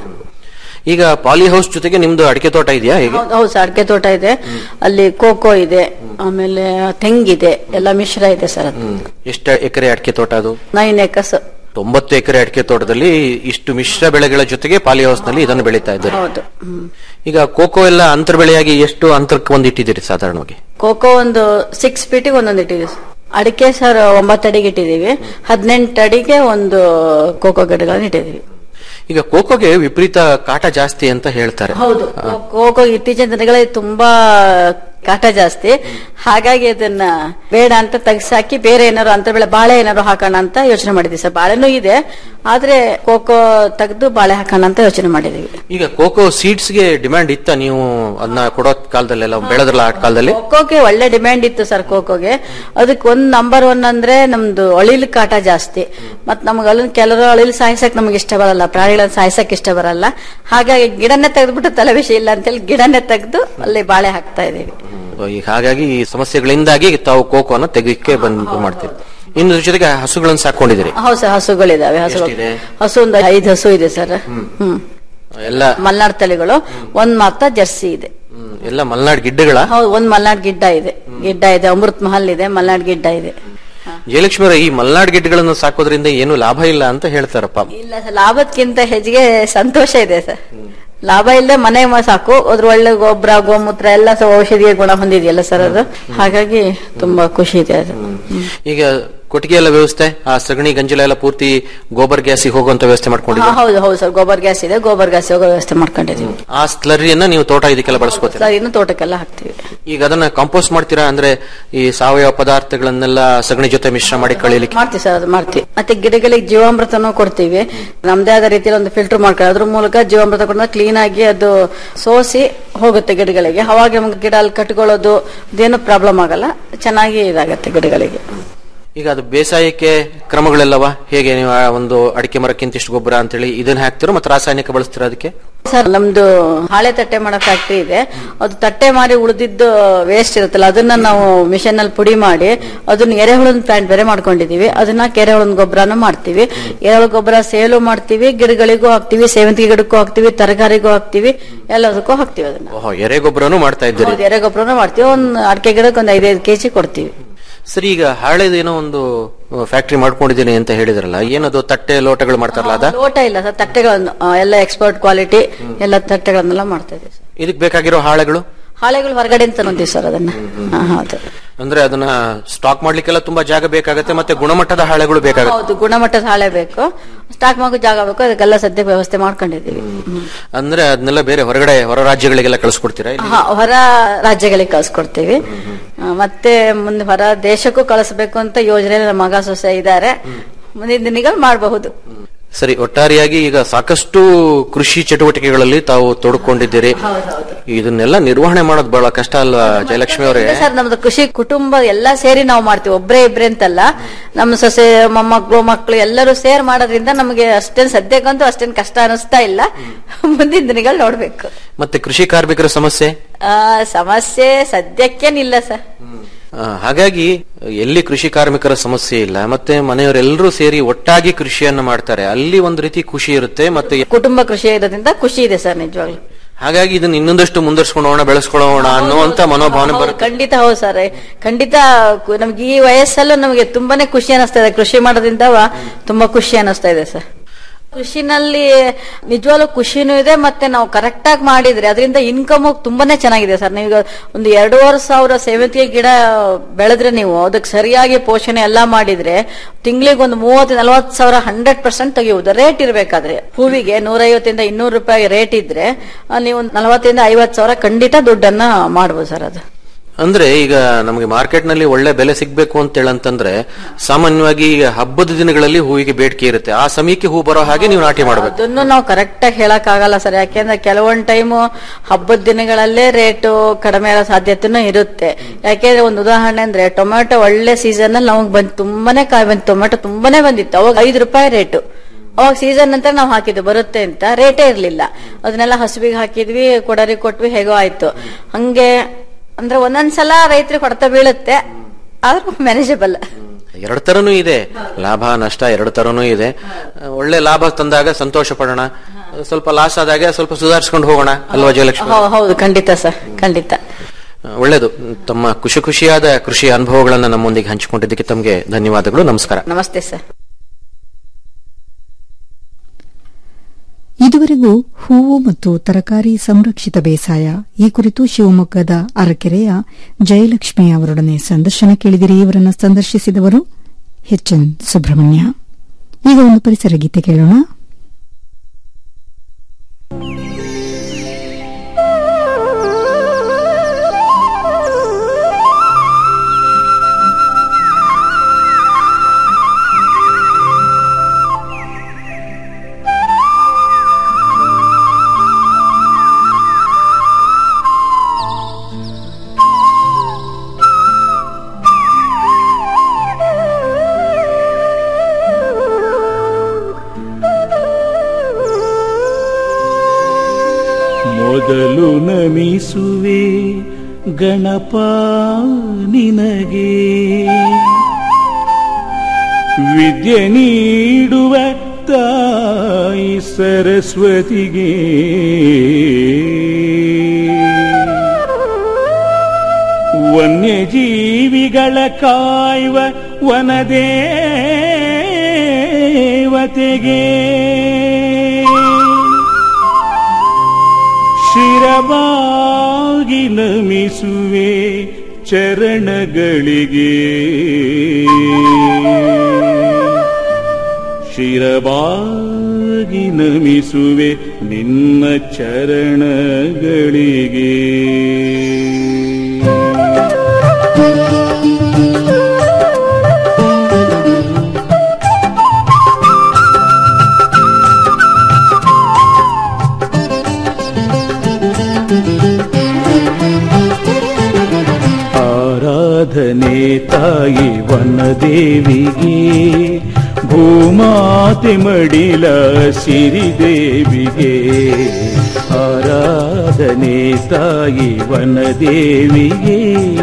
Speaker 8: ಈಗ ಪಾಲಿ ಹೌಸ್ ಜೊತೆಗೆ ನಿಮ್ದು ಅಡಿಕೆ ತೋಟ ಇದೆಯಾ ಹೇಗೆ
Speaker 9: ಹೌದು ಹೌದು ಸರ್ ಅಡಿಕೆ ತೋಟ ಇದೆ ಅಲ್ಲಿ ಕೋಕೋ ಇದೆ ಆಮೇಲೆ ತೆಂಗಿದೆ ಎಲ್ಲ ಮಿಶ್ರ ಇದೆ ಸರ್ ಅದು
Speaker 8: ಎಷ್ಟು ಎಕರೆ ಅಡಿಕೆ ತೋಟ ಅದು
Speaker 9: ನೈನ್ ಏಕರ್ಸ್
Speaker 8: ತೊಂಬತ್ತು ಎಕರೆ ಅಡಿಕೆ ತೋಟದಲ್ಲಿ ಇಷ್ಟು ಮಿಶ್ರ ಬೆಳೆಗಳ ಜೊತೆಗೆ ಪಾಲಿ ಹೌಸ್ ನಲ್ಲಿ ಇದನ್ನು ಬೆಳೀತಾ ಇದ್ದಾರೆ
Speaker 9: ಹೌದು ಹ್ಮ್.
Speaker 8: ಈಗ ಕೋಕೋ ಎಲ್ಲ ಅಂತರ ಬೆಳೆಯಾಗಿ ಎಷ್ಟು ಅಂತರಕ್ಕೆ ಒಂದು ಇಟ್ಟಿದ್ದೀರಿ ಸಾಧಾರಣವಾಗಿ
Speaker 9: ಕೋಕೋ ಒಂದು ಸಿಕ್ಸ್ ಫೀಟಿಗೆ ಒಂದೊಂದು ಇಟ್ಟಿದೆ ಅಡಿಕೆ ಸರ್ ಒಂಬತ್ತು ಅಡಿಗೆ ಇಟ್ಟಿದೀವಿ ಹದಿನೆಂಟು ಅಡಿಗೆ ಒಂದು ಕೋಕೋ ಗಿಡಗಳನ್ನ ಇಟ್ಟಿದೀವಿ
Speaker 8: ಈಗ ಕೋಕೋಗೆ ವಿಪರೀತ ಕಾಟ ಜಾಸ್ತಿ ಅಂತ ಹೇಳ್ತಾರೆ
Speaker 9: ಹೌದು ಕೋಕೋ ಇತ್ತೀಚಿನ ದಿನಗಳಲ್ಲಿ ತುಂಬಾ ಕಾಟ ಜಾಸ್ತಿ ಹಾಗಾಗಿ ಅದನ್ನ ಬೇಡ ಅಂತ ತೆಗ್ಸಾಕಿ ಬೇರೆ ಏನಾರು ಅಂತ ಬೆಳೆ ಬಾಳೆ ಏನಾರು ಹಾಕೋಣ ಅಂತ ಯೋಚನೆ ಮಾಡಿದ್ವಿ ಸರ್ ಬಾಳೆನೂ ಇದೆ ಆದ್ರೆ ಕೋಕೋ ತೆಗೆದು ಬಾಳೆ ಹಾಕೋಣ ಅಂತ ಯೋಚನೆ ಮಾಡಿದೀವಿ
Speaker 8: ಈಗ ಕೋಕೋ ಸೀಡ್ಸ್ ಗೆ ಡಿಮ್ಯಾಂಡ್ ಇತ್ತ ನೀವು ಅದನ್ನ ಕೊಡೋ ಕಾಲದಲ್ಲೆಲ್ಲ ಬೆಳೆದ್ರಲ್ಲ ಆ ಕಾಲದಲ್ಲಿ
Speaker 9: ಕೋಕೋಗೆ ಒಳ್ಳೆ ಡಿಮ್ಯಾಂಡ್ ಇತ್ತು ಸರ್ ಕೋಕೋಗೆ ಅದಕ್ಕೆ ಒಂದ್ ನಂಬರ್ ಒನ್ ಅಂದ್ರೆ ನಮ್ದು ಅಳಿಲ್ ಕಾಟ ಜಾಸ್ತಿ ಮತ್ ನಮ್ಗೆ ಅಲ್ಲಿ ಕೆಲವರು ಅಳಿಲ್ ಸಾಯಿಸಕ್ ನಮ್ಗೆ ಇಷ್ಟ ಬರಲ್ಲ ಪ್ರಾಣಿಗಳನ್ನ ಸಾಯಿಸಕ್ ಇಷ್ಟ ಬರಲ್ಲ ಹಾಗಾಗಿ ಗಿಡನೇ ತೆಗೆದ್ಬಿಟ್ಟು ತಲೆ ವಿಷಯ ಇಲ್ಲ ಅಂತೇಳಿ ಗಿಡನೇ ತೆಗೆದು ಅಲ್ಲಿ ಬಾಳೆ ಹಾಕ್ತಾ ಇದೀವಿ
Speaker 8: ಈಗ ಹಾಗಾಗಿ ಈ ಸಮಸ್ಯೆಗಳಿಂದಾಗಿ ತಾವು ಕೋಕೋನ ತೆಗಿಕ್ಕೆ ಬಂದು ಮಾಡ್ತೀರಿ ಇನ್ನು ಜೊತೆಗೆ ಹಸುಗಳನ್ನು ಸಾಕೊಂಡಿದ್ದೀರಿ
Speaker 9: ಹೌದು ಸರ್ ಹಸುಗಳಿದಾವೆ ಹಸುಗಳು
Speaker 8: ಎಷ್ಟಿದೆ?
Speaker 9: ಹಸು ಒಂದು ಐದು ಹಸು ಇದೆ ಸರ್ ಹ್ಮ್
Speaker 8: ಎಲ್ಲ
Speaker 9: ಮಲ್ನಾಡ್ ತಳಿಗಳು ಒಂದ್ ಮಾತ್ರ ಜರ್ಸಿ ಇದೆ
Speaker 8: ಹ್ಮ್, ಎಲ್ಲ ಮಲೆನಾಡ್ ಗಿಡ್ಡಗಳ
Speaker 9: ಹೌದು ಒಂದ್ ಮಲ್ನಾಡ್ ಗಿಡ್ಡ ಇದೆ ಗಿಡ್ಡ ಇದೆ ಅಮೃತ್ ಮಹಲ್ ಇದೆ ಮಲ್ನಾಡ್ ಗಿಡ್ಡ ಇದೆ
Speaker 8: ಜಯಲಕ್ಷ್ಮಿ ಅವರೇ, ಈ ಮಲೆನಾಡ್ ಗಿಡ್ಡಗಳನ್ನು ಸಾಕೋದ್ರಿಂದ ಏನು ಲಾಭ ಇಲ್ಲ ಅಂತ ಹೇಳ್ತಾರಪ್ಪ
Speaker 9: ಇಲ್ಲ ಸರ್ ಲಾಭಕ್ಕಿಂತ ಹೆಚ್ಚಿಗೆ ಸಂತೋಷ ಇದೆ ಸರ್ ಲಾಭ ಇಲ್ಲದೆ ಮನೆ ಮ- ಸಾಕು ಅದ್ರ ಒಳ್ಳೆ ಗೊಬ್ಬರ ಗೋಮೂತ್ರ ಎಲ್ಲ ಸ ಔಷಧಿಯ ಗುಣ ಹೊಂದಿದೆಯಲ್ಲ ಸರ್ ಅದು ಹಾಗಾಗಿ ತುಂಬಾ ಖುಷಿ ಇದೆ ಅದು
Speaker 8: ಈಗ ಕೊಟ್ಟಿಗೆ ಎಲ್ಲ ವ್ಯವಸ್ಥೆ ಆ ಸಗಣಿ ಗಂಜಲ ಎಲ್ಲ ಪೂರ್ತಿ ಗೋಬರ್ ಗ್ಯಾಸಿಗೆ ಹೋಗುವಂತ ವ್ಯವಸ್ಥೆ
Speaker 9: ಹಾ,
Speaker 8: ಮಾಡ್ಕೊಂಡಿದ್ದೀರಿ
Speaker 9: ಹೌದು ಹೌದು ಸರ್ ಗೋಬರ್ ಗ್ಯಾಸ್ ಇದೆ ಗೋಬರ್ ಗ್ಯಾಸ್ ಹೋಗೋ ವ್ಯವಸ್ಥೆ ಮಾಡ್ಕೊಂಡಿದೀವಿ
Speaker 8: ಆ ಸ್ಲರಿಯನ್ನ ನೀವು ತೋಟ ಇದಕ್ಕೆಲ್ಲ ಬಳಸ್ಕೋತೀರಾ
Speaker 9: ಸರ್ ಇನ್ನು ತೋಟಕ್ಕೆಲ್ಲ ಹಾಕ್ತಿವಿ
Speaker 8: ಈಗ ಅದನ್ನ ಕಾಂಪೋಸ್ಟ್ ಮಾಡ್ತೀರಾ ಅಂದ್ರೆ ಈ ಸಾವಯವ ಪದಾರ್ಥಗಳನ್ನೆಲ್ಲ ಸಗಣಿ ಜೊತೆ ಮಿಶ್ರ ಮಾಡಿ ಕಳೀಲಿಕ್ಕೆ
Speaker 9: ಮಾಡ್ತೀವಿ ಸರ್ ಅದು ಮಾಡ್ತೀವಿ ಮತ್ತೆ ಗಿಡಗಳಿಗೆ ಜೀವಾಮೃತನೂ ಕೊಡ್ತೀವಿ ನಮ್ದೇ ಆದ ರೀತಿಯಲ್ಲಿ ಒಂದು ಫಿಲ್ಟರ್ ಮಾಡ್ಕೊಂಡು ಅದ್ರ ಮೂಲಕ ಜೀವಾಮೃತ ಕೊಡ ಕ್ಲೀನ್ ಆಗಿ ಅದು ಸೋಸಿ ಹೋಗುತ್ತೆ ಗಿಡಗಳಿಗೆ ಅವಾಗ ನಮ್ಗೆ ಗಿಡ ಅಲ್ಲಿ ಕಟ್ಕೊಳ್ಳೋದು ಅದೇನು ಪ್ರಾಬ್ಲಮ್ ಆಗಲ್ಲ ಚೆನ್ನಾಗಿ ಇದಾಗತ್ತೆ ಗಿಡಗಳಿಗೆ
Speaker 8: ಈಗ ಅದು ಬೇಸಾಯಕ್ಕೆ ಕ್ರಮಗಳೆಲ್ಲವ ಹೇಗೆ ನೀವು ಆ ಒಂದು ಅಡಿಕೆ ಮರಕ್ಕಿಂತ ಇಷ್ಟು ಗೊಬ್ಬರ ಅಂತೇಳಿ ಇದನ್ನ ಹಾಕ್ತಿರೋ ಮತ್ತೆ ರಾಸಾಯನಿಕ ಬಳಸ್ತೀರಾ ಅದಕ್ಕೆ
Speaker 9: ಸರ್ ನಮ್ದು ಹಾಳೆ ತಟ್ಟೆ ಮಾಡೋ ಫ್ಯಾಕ್ಟ್ರಿ ಇದೆ ಅದು ತಟ್ಟೆ ಮಾಡಿ ಉಳಿದಿದ್ದು ವೇಸ್ಟ್ ಇರುತ್ತಲ್ಲ ಅದನ್ನ ನಾವು ಮಿಷನ್ ಅಲ್ಲಿ ಪುಡಿ ಮಾಡಿ ಅದನ್ನ ಎರೆಹುಳದ ಪ್ಲಾಂಟ್ ಬೇರೆ ಮಾಡ್ಕೊಂಡಿದೀವಿ ಅದನ್ನ ಕೆರೆಹುಳದ ಗೊಬ್ಬರನ ಮಾಡ್ತೀವಿ ಎರೆಹುಳ ಗೊಬ್ಬರ ಸೇಲು ಮಾಡ್ತೀವಿ ಗಿಡಗಳಿಗೂ ಹಾಕ್ತಿವಿ ಸೇವಂತಿಗೆ ಗಿಡಕ್ಕೂ ಹಾಕ್ತಿವಿ ತರಕಾರಿಗೂ ಹಾಕ್ತಿವಿ ಎಲ್ಲದಕ್ಕೂ ಹಾಕ್ತಿವಿ ಅದನ್ನ
Speaker 8: ಓಹೋ ಎರೆ ಗೊಬ್ಬರನು ಮಾಡ್ತಾ ಇದ್ದೀರಿ
Speaker 9: ಹೌದು, ಎರೆ ಗೊಬ್ಬರನೂ ಮಾಡ್ತೀವಿ ಒಂದ್ ಅಡಿಕೆ ಗಿಡಕ್ಕೆ ಒಂದ್ ಐದೈದು ಕೆಜಿ ಕೊಡ್ತೀವಿ
Speaker 8: ಸರಿ ಈಗ ಹಾಳೆದೇನೋ ಒಂದು ಫ್ಯಾಕ್ಟ್ರಿ ಮಾಡ್ಕೊಂಡಿದ್ದೀನಿ ಅಂತ ಹೇಳಿದ್ರಲ್ಲ ಏನದು ತಟ್ಟೆ ಲೋಟಗಳು ಮಾಡ್ತಾರಲ್ಲ ಅದ
Speaker 9: ಲೋಟ ಇಲ್ಲ ಸರ್ ತಟ್ಟೆಗಳನ್ನು ಆ, ಎಲ್ಲ ಎಕ್ಸ್ಪರ್ಟ್ ಕ್ವಾಲಿಟಿ ಎಲ್ಲ ತಟ್ಟೆಗಳನ್ನೆಲ್ಲ ಮಾಡ್ತಾ ಇದ್ದೀವಿ ಸರ್.
Speaker 8: ಇದಕ್ ಬೇಕಾಗಿರೋ ಹಾಳೆಗಳು
Speaker 9: ಹಾಳೆಗಳು ಹೊರಗಡೆ ಅಂತ ತಂದಿವಿ ಸರ್ ಅದನ್ನ ಹಾ, ಹೌದು
Speaker 8: ಅಂದ್ರೆ ಅದನ್ನ ಸ್ಟಾಕ್ ಮಾಡ್ಲಿಕ್ಕೆಲ್ಲ ತುಂಬಾ ಜಾಗ ಬೇಕಾಗತ್ತೆ ಮತ್ತೆ ಗುಣಮಟ್ಟದ ಹಾಳೆಗಳು ಬೇಕಾಗತ್ತೆ
Speaker 9: ಹೌದು ಗುಣಮಟ್ಟದ ಹಾಳೆ ಬೇಕು ಸ್ಟಾಕ್ ಮಾಡೋ ಜಾಗ ಬೇಕು ಅದಕ್ಕೆಲ್ಲ ಸದ್ಯಕ್ಕೆ ವ್ಯವಸ್ಥೆ ಮಾಡ್ಕೊಂಡಿದೀವಿ ಹ್ಮ್.
Speaker 8: ಅಂದ್ರೆ ಅದನ್ನೆಲ್ಲ ಬೇರೆ ಹೊರಗಡೆ ಹೊರ ರಾಜ್ಯಗಳಿಗೆಲ್ಲ ಕಳಿಸ್ಕೊಡ್ತೀರಾ ಇಲ್ಲಿ
Speaker 9: ಹಾ, ಹೊರ ರಾಜ್ಯಗಳಿಗೆ ಕಳ್ಸಿಕೊಡ್ತೀವಿ ಆ, ಮತ್ತೆ ಮುಂದೆ ಹೊರ ದೇಶಕ್ಕೂ ಕಳಿಸ್ಬೇಕು ಅಂತ ಯೋಜನೆ ನಮ್ಮ ಮಗ ಸೊಸೆ ಇದ್ದಾರೆ ಮುಂದಿನ ದಿನಗಳು ಮಾಡಬಹುದು
Speaker 8: ಸರಿ ಒಟ್ಟಾರೆಯಾಗಿ ಈಗ ಸಾಕಷ್ಟು ಕೃಷಿ ಚಟುವಟಿಕೆಗಳಲ್ಲಿ ತಾವು ತೊಡಕೊಂಡಿದ್ದೀರಿ ಇದನ್ನೆಲ್ಲ ನಿರ್ವಹಣೆ ಮಾಡೋದು ಬಹಳ ಕಷ್ಟ ಅಲ್ವಾ ಜಯಲಕ್ಷ್ಮಿ ಅವರೇ
Speaker 9: ಸರ್ ನಮ್ದು ಕೃಷಿ ಕುಟುಂಬ ಎಲ್ಲಾ ಸೇರಿ ನಾವು ಮಾಡ್ತೀವಿ ಒಬ್ರೇ ಇಬ್ರೇ ಅಂತಲ್ಲ ನಮ್ಮ ಸೊಸೆ ಮೊಮ್ಮಕ್ಕಳು ಮಕ್ಕಳು ಎಲ್ಲರೂ ಸೇರ್ ಮಾಡೋದ್ರಿಂದ ನಮಗೆ ಅಷ್ಟೇನ್ ಸದ್ಯಕ್ಕಂತೂ ಅಷ್ಟೇನ್ ಕಷ್ಟ ಅನಿಸ್ತಾ ಇಲ್ಲ ಮುಂದಿನ ದಿನಗಳು ನೋಡ್ಬೇಕು
Speaker 8: ಮತ್ತೆ ಕೃಷಿ ಕಾರ್ಮಿಕರ ಸಮಸ್ಯೆ
Speaker 9: ಆ, ಸಮಸ್ಯೆ ಸದ್ಯಕ್ಕೇನಿಲ್ಲ ಸರ್
Speaker 8: ಆ, ಹಾಗಾಗಿ ಎಲ್ಲಿ ಕೃಷಿ ಕಾರ್ಮಿಕರ ಸಮಸ್ಯೆ ಇಲ್ಲ ಮತ್ತೆ ಮನೆಯವರೆಲ್ಲರೂ ಸೇರಿ ಒಟ್ಟಾಗಿ ಕೃಷಿಯನ್ನ ಮಾಡ್ತಾರೆ ಅಲ್ಲಿ ಒಂದು ರೀತಿ ಖುಷಿ ಇರುತ್ತೆ ಮತ್ತೆ
Speaker 9: ಕುಟುಂಬ ಕೃಷಿ ಇರೋದ್ರಿಂದ ಖುಷಿ ಇದೆ ಸರ್ ನಿಜವಾಗ್ಲು
Speaker 8: ಹಾಗಾಗಿ ಇದನ್ನ ಇನ್ನೊಂದಷ್ಟು ಮುಂದರ್ಸ್ಕೊಳ್ಳೋಣ ಬೆಳೆಸ್ಕೊಳ್ಳೋಣ ಅನ್ನುವಂತ ಮನೋಭಾವನೆ
Speaker 9: ಹೌದು,
Speaker 8: ಬರುತ್ತೆ
Speaker 9: ಖಂಡಿತ ಹೌದು ಸರ್ ಖಂಡಿತ ಕು- ನಮ್ಗೆ ಈ ವಯಸ್ಸಲ್ಲೂ ನಮಗೆ ತುಂಬಾನೇ ಖುಷಿ ಅನಿಸ್ತಾ ಇದೆ ಕೃಷಿ ಮಾಡೋದ್ರಿಂದ ತುಂಬಾ ಖುಷಿ ಅನಿಸ್ತಾ ಇದೆ ಸರ್ ಕೃಷಿನಲ್ಲಿ ನಿಜವಾಗ್ಲೂ ಖುಷಿನೂ ಇದೆ ಮತ್ತೆ ನಾವು ಕರೆಕ್ಟ್ ಆಗಿ ಮಾಡಿದ್ರೆ ಅದರಿಂದ ಇನ್ಕಮ್ ತುಂಬಾನೇ ಚೆನ್ನಾಗಿದೆ ಸರ್ ನೀವು ಒಂದು ಎರಡೂವರೆ ಸಾವಿರ ಸೇವಂತಿಗೆ ಗಿಡ ಬೆಳೆದ್ರೆ ನೀವು ಅದಕ್ಕೆ ಸರಿಯಾಗಿ ಪೋಷಣೆ ಎಲ್ಲಾ ಮಾಡಿದ್ರೆ ತಿಂಗಳಿಗೆ ಒಂದು ಮೂವತ್ತು ನಲವತ್ತು ಸಾವಿರ ಹಂಡ್ರೆಡ್ ಪರ್ಸೆಂಟ್ ತೆಗೆಯುವುದು ರೇಟ್ ಇರಬೇಕಾದ್ರೆ ಹೂವಿಗೆ ನೂರೈವತ್ತಿಂದ ಇನ್ನೂರು ರೂಪಾಯಿ ರೇಟ್ ಇದ್ರೆ ಆ, ನೀವು ಒಂದು ನಲವತ್ತರಿಂದ ಐವತ್ತು ಸಾವಿರ ಖಂಡಿತ ದುಡ್ಡನ್ನ ಮಾಡ್ಬೋದು ಸರ್ ಅದು
Speaker 8: ಅಂದ್ರೆ ಈಗ ನಮಗೆ ಮಾರ್ಕೆಟ್ ನಲ್ಲಿ ಒಳ್ಳೆ ಬೆಲೆ ಸಿಗ್ಬೇಕು ಅಂತ ಹೇಳಂತಂದ್ರೆ ಸಾಮಾನ್ಯವಾಗಿ ಈಗ ಹಬ್ಬದ ದಿನಗಳಲ್ಲಿ ಹೂವಿಗೆ ಬೇಡಿಕೆ ಇರುತ್ತೆ ಆ ಸಮಯಕ್ಕೆ ಹೂ ಬರೋ ಹಾಗೆ ನೀವು ನಾಟಿ ಮಾಡಬೇಕು
Speaker 9: ಅದನ್ನು ನಾವು ಕರೆಕ್ಟ್ ಆಗಿ ಹೇಳಕ್ ಆಗಲ್ಲ ಸರ್ ಯಾಕೆಂದ್ರೆ ಕೆಲವೊಂದ್ ಟೈಮು ಹಬ್ಬದ ದಿನಗಳಲ್ಲೇ ರೇಟು ಕಡಿಮೆ ಆಗೋ ಸಾಧ್ಯತೆನೂ ಇರುತ್ತೆ ಯಾಕೆಂದ್ರೆ ಒಂದು ಉದಾಹರಣೆ ಅಂದ್ರೆ ಟೊಮೆಟೊ ಒಳ್ಳೆ ಸೀಸನ್ ಅಲ್ಲಿ ನಮಗೆ ಬಂದ್ ತುಂಬಾನೇ ಕಾಯಿ ಬಂದ್ ಟೊಮೆಟೊ ತುಂಬಾನೇ ಬಂದಿತ್ತು ಅವಾಗ ಐದು ರೂಪಾಯಿ ರೇಟು ಅವಾಗ ಸೀಸನ್ ನಂತರ ನಾವು ಹಾಕಿದ್ವಿ ಬರುತ್ತೆ ಅಂತ ರೇಟೇ ಇರ್ಲಿಲ್ಲ ಅದನ್ನೆಲ್ಲ ಹಸುವಿಗೆ ಹಾಕಿದ್ವಿ ಕೊಡರಿ ಕೊಟ್ವಿ ಹೇಗೋ ಆಯ್ತು ಹಂಗೆ ಅಂದ್ರೆ ಒಂದೊಂದ್ಸಲ ರೈತರಿಗೆ ಹೊಡೆತ ಬೀಳುತ್ತೆ ಆದ್ರೂ ಮ್ಯಾನೇಜಬಲ್
Speaker 8: ಎರಡು ತರನೂ ಇದೆ ಲಾಭ ನಷ್ಟ ಎರಡು ತರನೂ ಇದೆ ಆ, ಒಳ್ಳೆ ಲಾಭ ತಂದಾಗ ಸಂತೋಷ ಪಡೋಣ ಸ್ವಲ್ಪ ಲಾಸ್ ಆದಾಗ ಸ್ವಲ್ಪ ಸುಧಾರಿಸ್ಕೊಂಡು ಹೋಗೋಣ ಅಲ್ವಾ ಜಯಲಕ್ಷ್ಮಿ
Speaker 9: ಹೌದು ಖಂಡಿತ ಸರ್ ಖಂಡಿತ
Speaker 8: ಆ, ಒಳ್ಳೇದು ತಮ್ಮ ಖುಷಿ ಖುಷಿಯಾದ ಕೃಷಿ ಅನುಭವಗಳನ್ನ ನಮ್ಮೊಂದಿಗೆ ಹಂಚಿಕೊಂಡಿದ್ದಕ್ಕೆ ತಮಗೆ ಧನ್ಯವಾದಗಳು ನಮಸ್ಕಾರ
Speaker 9: ನಮಸ್ತೆ ಸರ್
Speaker 1: ಇದುವರೆಗೂ ಹೂವು ಮತ್ತು ತರಕಾರಿ ಸಂರಕ್ಷಿತ ಬೇಸಾಯ ಈ ಕುರಿತು ಶಿವಮೊಗ್ಗದ ಅರಕೆರೆಯ ಜಯಲಕ್ಷ್ಮಿ ಅವರೊಡನೆ ಸಂದರ್ಶನ ಕೇಳಿದಿರಿ ಇವರನ್ನು ಸಂದರ್ಶಿಸಿದವರು ಎಚ್ ಎನ್ ಸುಬ್ರಹ್ಮಣ್ಯ ಈಗ ಒಂದು ಪರಿಸರ ಗೀತೆ ಕೇಳೋಣ
Speaker 10: ಮೊದಲು ನಮಿಸುವೆ ಗಣಪ ನಿನಗೆ ವಿದ್ಯೆ ನೀಡುವ ತಾಯಿ ಸರಸ್ವತಿಗೆ ವನ್ಯಜೀವಿಗಳ ಕಾಯುವ ವನದೇವತೆಗೆ ಶಿರವಾಗಿ ನಮಿಸುವೆ ಚರಣಗಳಿಗೆ ಶಿರವಾಗಿ ನಮಿಸುವೆ ನಿನ್ನ ಚರಣಗಳಿಗೆ ಆರಾಧನೆ ತಾಯಿ ವನದೇವಿಗೆ ಭೂಮಾತೆ ಮಡಿಲ ಸಿರಿದೇವಿಗೆ ಆರಾಧನೆ ತಾಯಿ ವನದೇವಿಗೆ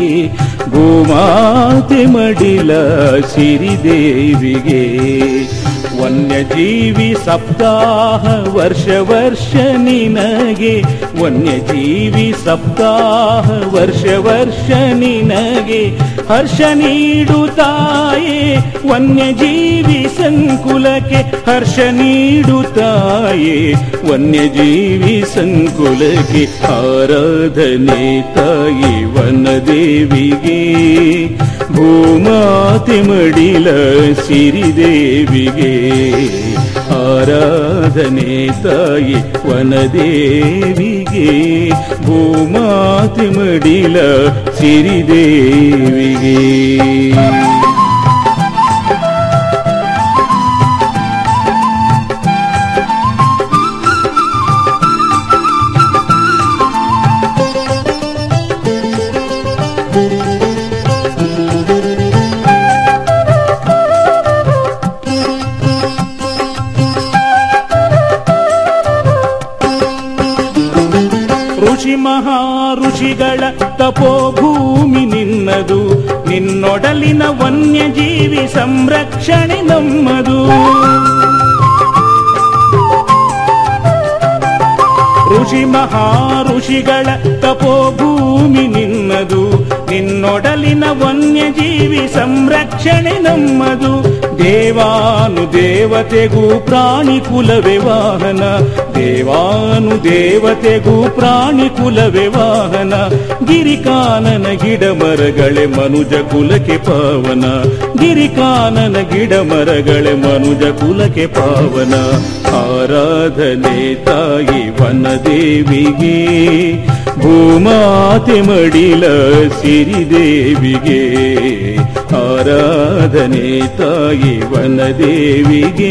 Speaker 10: ಭೂಮಾತೆ ಮಡಿಲ ಸಿರಿದೇವಿಗೆ ವನ್ಯಜೀವಿ ಸಪ್ತಾಹ ವರ್ಷ ವರ್ಷ ನಿನಗೆ ವನ್ಯಜೀವಿ ಸಪ್ತಾಹ ವರ್ಷ ವರ್ಷ ನಿನಗೆ ಹರ್ಷ ನೀಡುತ್ತಾಯೇ ವನ್ಯಜೀವಿ ಸಂಕುಲಕ್ಕೆ ಹರ್ಷ ನೀಡುತ್ತಾಯೇ ವನ್ಯಜೀವಿ ಸಂಕುಲಕ್ಕೆ ಆರಾಧನೆ ತಾಯಿ ವನದೇವಿಗೆ ಭೂಮಾತೆ ಮಡಿಲ ಸಿರಿದೇವಿಗೆ ಆರಾಧನೆ ತಾಯಿ ವನದೇವಿಗೆ ಭೂಮಾತೆ ಮಡಿಲ ಸಿರಿದೇವಿಗೆ ಋಷಿ ಮಹಾ ಋಷಿಗಳ ತಪೋಭೂಮಿ ನಿನ್ನದು ನಿನ್ನೊಡಲಿನ ವನ್ಯಜೀವಿ ಸಂರಕ್ಷಣೆ ನಮ್ಮದು ಋಷಿ ಮಹಾ ಋಷಿಗಳ ತಪೋಭೂಮಿ ನಿನ್ನದು ನಿನ್ನೊಡಲಿನ ವನ್ಯಜೀವಿ ಸಂರಕ್ಷಣೆ ನಮ್ಮದು ದೇವಾನು ದೇವತೆಗೂ ಪ್ರಾಣಿ ಕುಲವೇ ವಾಹನ ದೇವಾನು ದೇವತೆಗೂ ಪ್ರಾಣಿ ಕುಲವೇ ವಾಹನ ಗಿರಿಕಾನನ ಗಿಡ ಮರಗಳೇ ಮನುಜ ಕುಲಕ್ಕೆ ಪಾವನ ಗಿರಿಕಾನನ ಗಿಡ ಮರಗಳೇ ಮನುಜ ಕುಲಕ್ಕೆ ಪಾವನ ಆರಾಧನೆ ತಾಯಿ ವನದೇವಿಗೆ ಭೂಮಾತೆ ಮಡಿಲ ಸಿರಿದೇವಿಗೆ ಆರಾಧನೆ ತಾಯಿ ವನದೇವಿಗೆ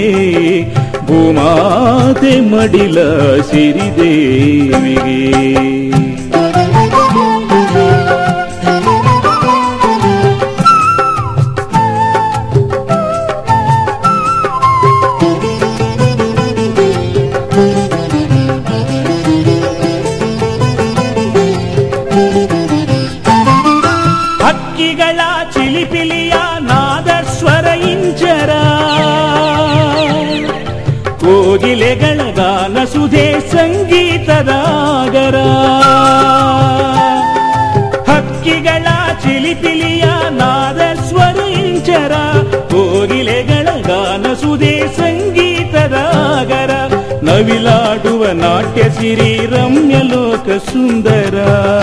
Speaker 10: ಭೂಮಾತೆ ಮಡಿಲ ಸಿರಿದೇವಿಗೆ ಹಕ್ಕಿಗಳ ಚಿಲಿಪಿಲಿಯ ನಾದಸ್ವರ ಇಂಚರ ಕೋಗಿಲೆಗಳ ಗಾನ ಸುಧೆ ಸಂಗೀತದಾಗರ ಹಕ್ಕಿಗಳ ಚಿಲಿಪಿಲಿಯ ನಾದಸ್ವರ ಇಂಚರ ಕೋಗಿಲೆಗಳ ಗಾನ ಸುಧೆ ಸಂಗೀತದಾಗರ ನವಿಲಾಡುವ ನಾಟ್ಯ ಸಿರಿ ರಮ್ಯ ಲೋಕ ಸುಂದರ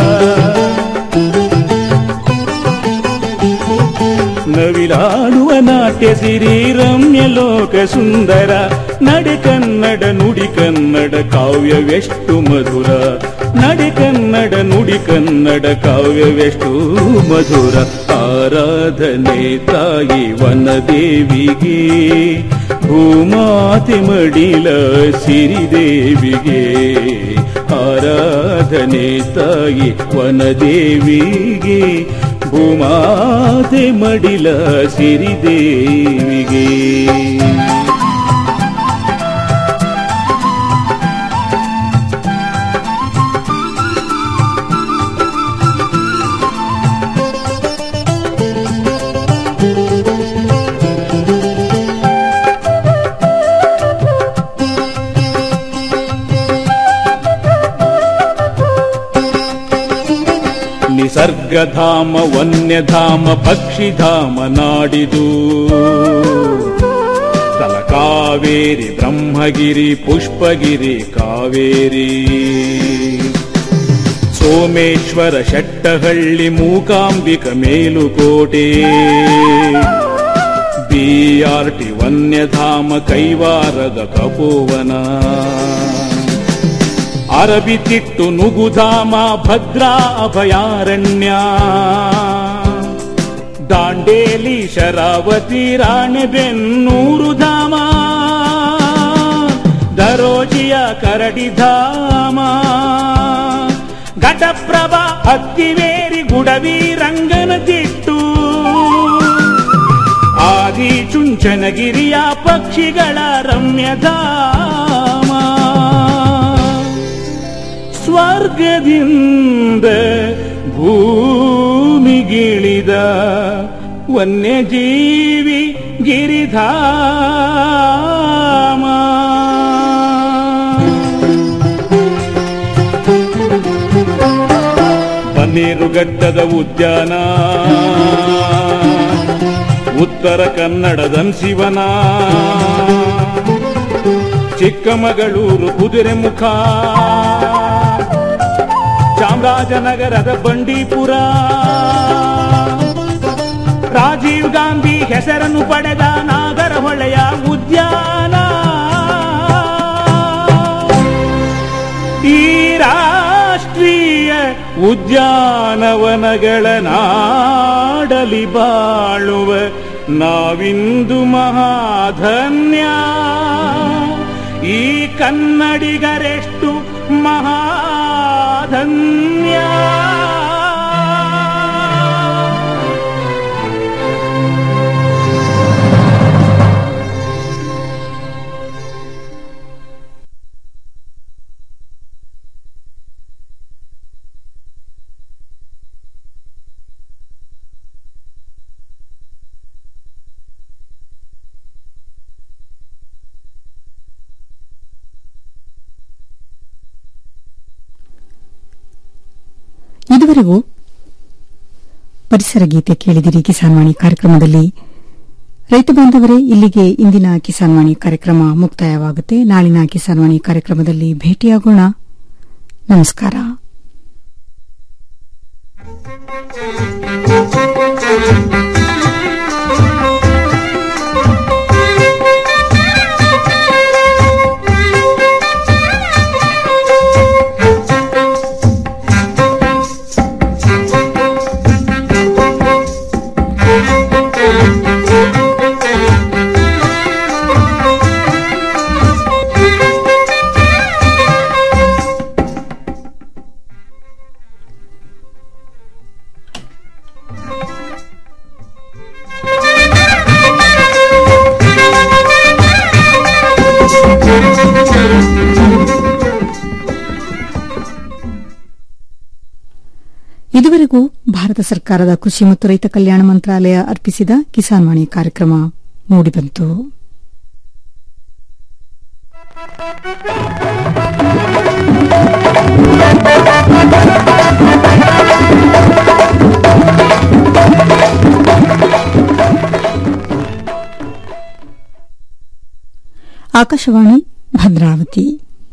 Speaker 10: ನವಿಲಾಡುವ ನಾಟ್ಯ ಸಿರಿ ರಮ್ಯ ಲೋಕ ಸುಂದರ ನಡೆ ಕನ್ನಡ ನುಡಿ ಕನ್ನಡ ಕಾವ್ಯವೆಷ್ಟು ಮಧುರ ನಡೆ ಕನ್ನಡ ನುಡಿ ಕನ್ನಡ ಕಾವ್ಯವೆಷ್ಟು ಮಧುರ ಆರಾಧನೆ ತಾಯಿ ವನದೇವಿಗೆ ಭೂಮಾತೆ ಮಡಿಲ ಸಿರಿದೇವಿಗೆ ಆರಾಧನೆ ತಾಯಿ ವನದೇವಿಗೆ ಭೂಮಾತೆ ಮಡಿಲ ಸಿರಿದೇವಿಗೆ ನಿಸರ್ಗಧಾಮ ವನ್ಯಧಾಮ ಪಕ್ಷಿಧಾಮ ನಾಡಿದು ತಲಕಾವೇರಿ ಬ್ರಹ್ಮಗಿರಿ ಪುಷ್ಪಗಿರಿ ಕಾವೇರಿ ಸೋಮೇಶ್ವರ ಶೆಟ್ಟಹಳ್ಳಿ ಮೂಕಾಂಬಿಕ ಮೇಲುಕೋಟೆ ಬಿಆರ್ಟಿ ವನ್ಯಧಾಮ ಕೈವಾರದ ತಪೋವನ ಅರಬಿತಿಟ್ಟು ನುಗುಧಾಮ ಭದ್ರಾ ಅಭಯಾರಣ್ಯ ದಾಂಡೇಲಿ ಶರಾವತಿ ರಾಣೆಬೆನ್ನೂರು ಧಾಮ ದರೋಜಿಯ ಕರಡಿಧಾಮ ಘಟಪ್ರಭ ಹತ್ತಿವೇರಿ ಗುಡವಿ ರಂಗನದಿಟ್ಟು ಆದಿ ಚುಂಚನಗಿರಿಯ ಪಕ್ಷಿಗಳ ರಮ್ಯಧಾಮ ಸ್ವರ್ಗದಿಂದ ಭೂಮಿಗಿಳಿದ ವನ್ಯಜೀವಿ ಗಿರಿಧಾಮ ಬನ್ನೇರುಘಟ್ಟದ ಉದ್ಯಾನ ಉತ್ತರ ಕನ್ನಡದ ಶಿವನ ಚಿಕ್ಕಮಗಳೂರು ಕುದುರೆಮುಖ ಚಾಮರಾಜನಗರದ ಬಂಡೀಪುರ ರಾಜೀವ್ ಗಾಂಧಿ ಹೆಸರನ್ನು ಪಡೆದ ನಾಗರಹೊಳೆಯ ಉದ್ಯಾನ ಈ ರಾಷ್ಟ್ರೀಯ ಉದ್ಯಾನವನಗಳ ನಾಡಲಿ ಬಾಳುವ ನಾವಿಂದು ಮಹಾಧನ್ಯ ಈ ಕನ್ನಡಿಗರೆಷ್ಟು ಮಹಾಧನ್ಯ
Speaker 1: ಇದುವರೆಗೂ ಪರಿಸರ ಗೀತೆ ಕೇಳಿದಿರಿ ಕಿಸಾನ್ವಾಣಿ ಕಾರ್ಯಕ್ರಮದಲ್ಲಿ ರೈತ ಬಾಂಧವರೇ ಇಲ್ಲಿಗೆ ಇಂದಿನ ಕಿಸಾನ್ವಾಣಿ ಕಾರ್ಯಕ್ರಮ ಮುಕ್ತಾಯವಾಗುತ್ತೆ ನಾಳಿನ ಕಿಸಾನ್ವಾಣಿ ಕಾರ್ಯಕ್ರಮದಲ್ಲಿ ಭೇಟಿಯಾಗೋಣ ನಮಸ್ಕಾರ ಇದುವರೆಗೂ ಭಾರತ ಸರ್ಕಾರದ ಕೃಷಿ ಮತ್ತು ರೈತ ಕಲ್ಯಾಣ ಮಂತ್ರಾಲಯ ಅರ್ಪಿಸಿದ ಕಿಸಾನ್ವಾಣಿ ಕಾರ್ಯಕ್ರಮ ಮೂಡಿಬಂತು ಆಕಾಶವಾಣಿ ಭದ್ರಾವತಿ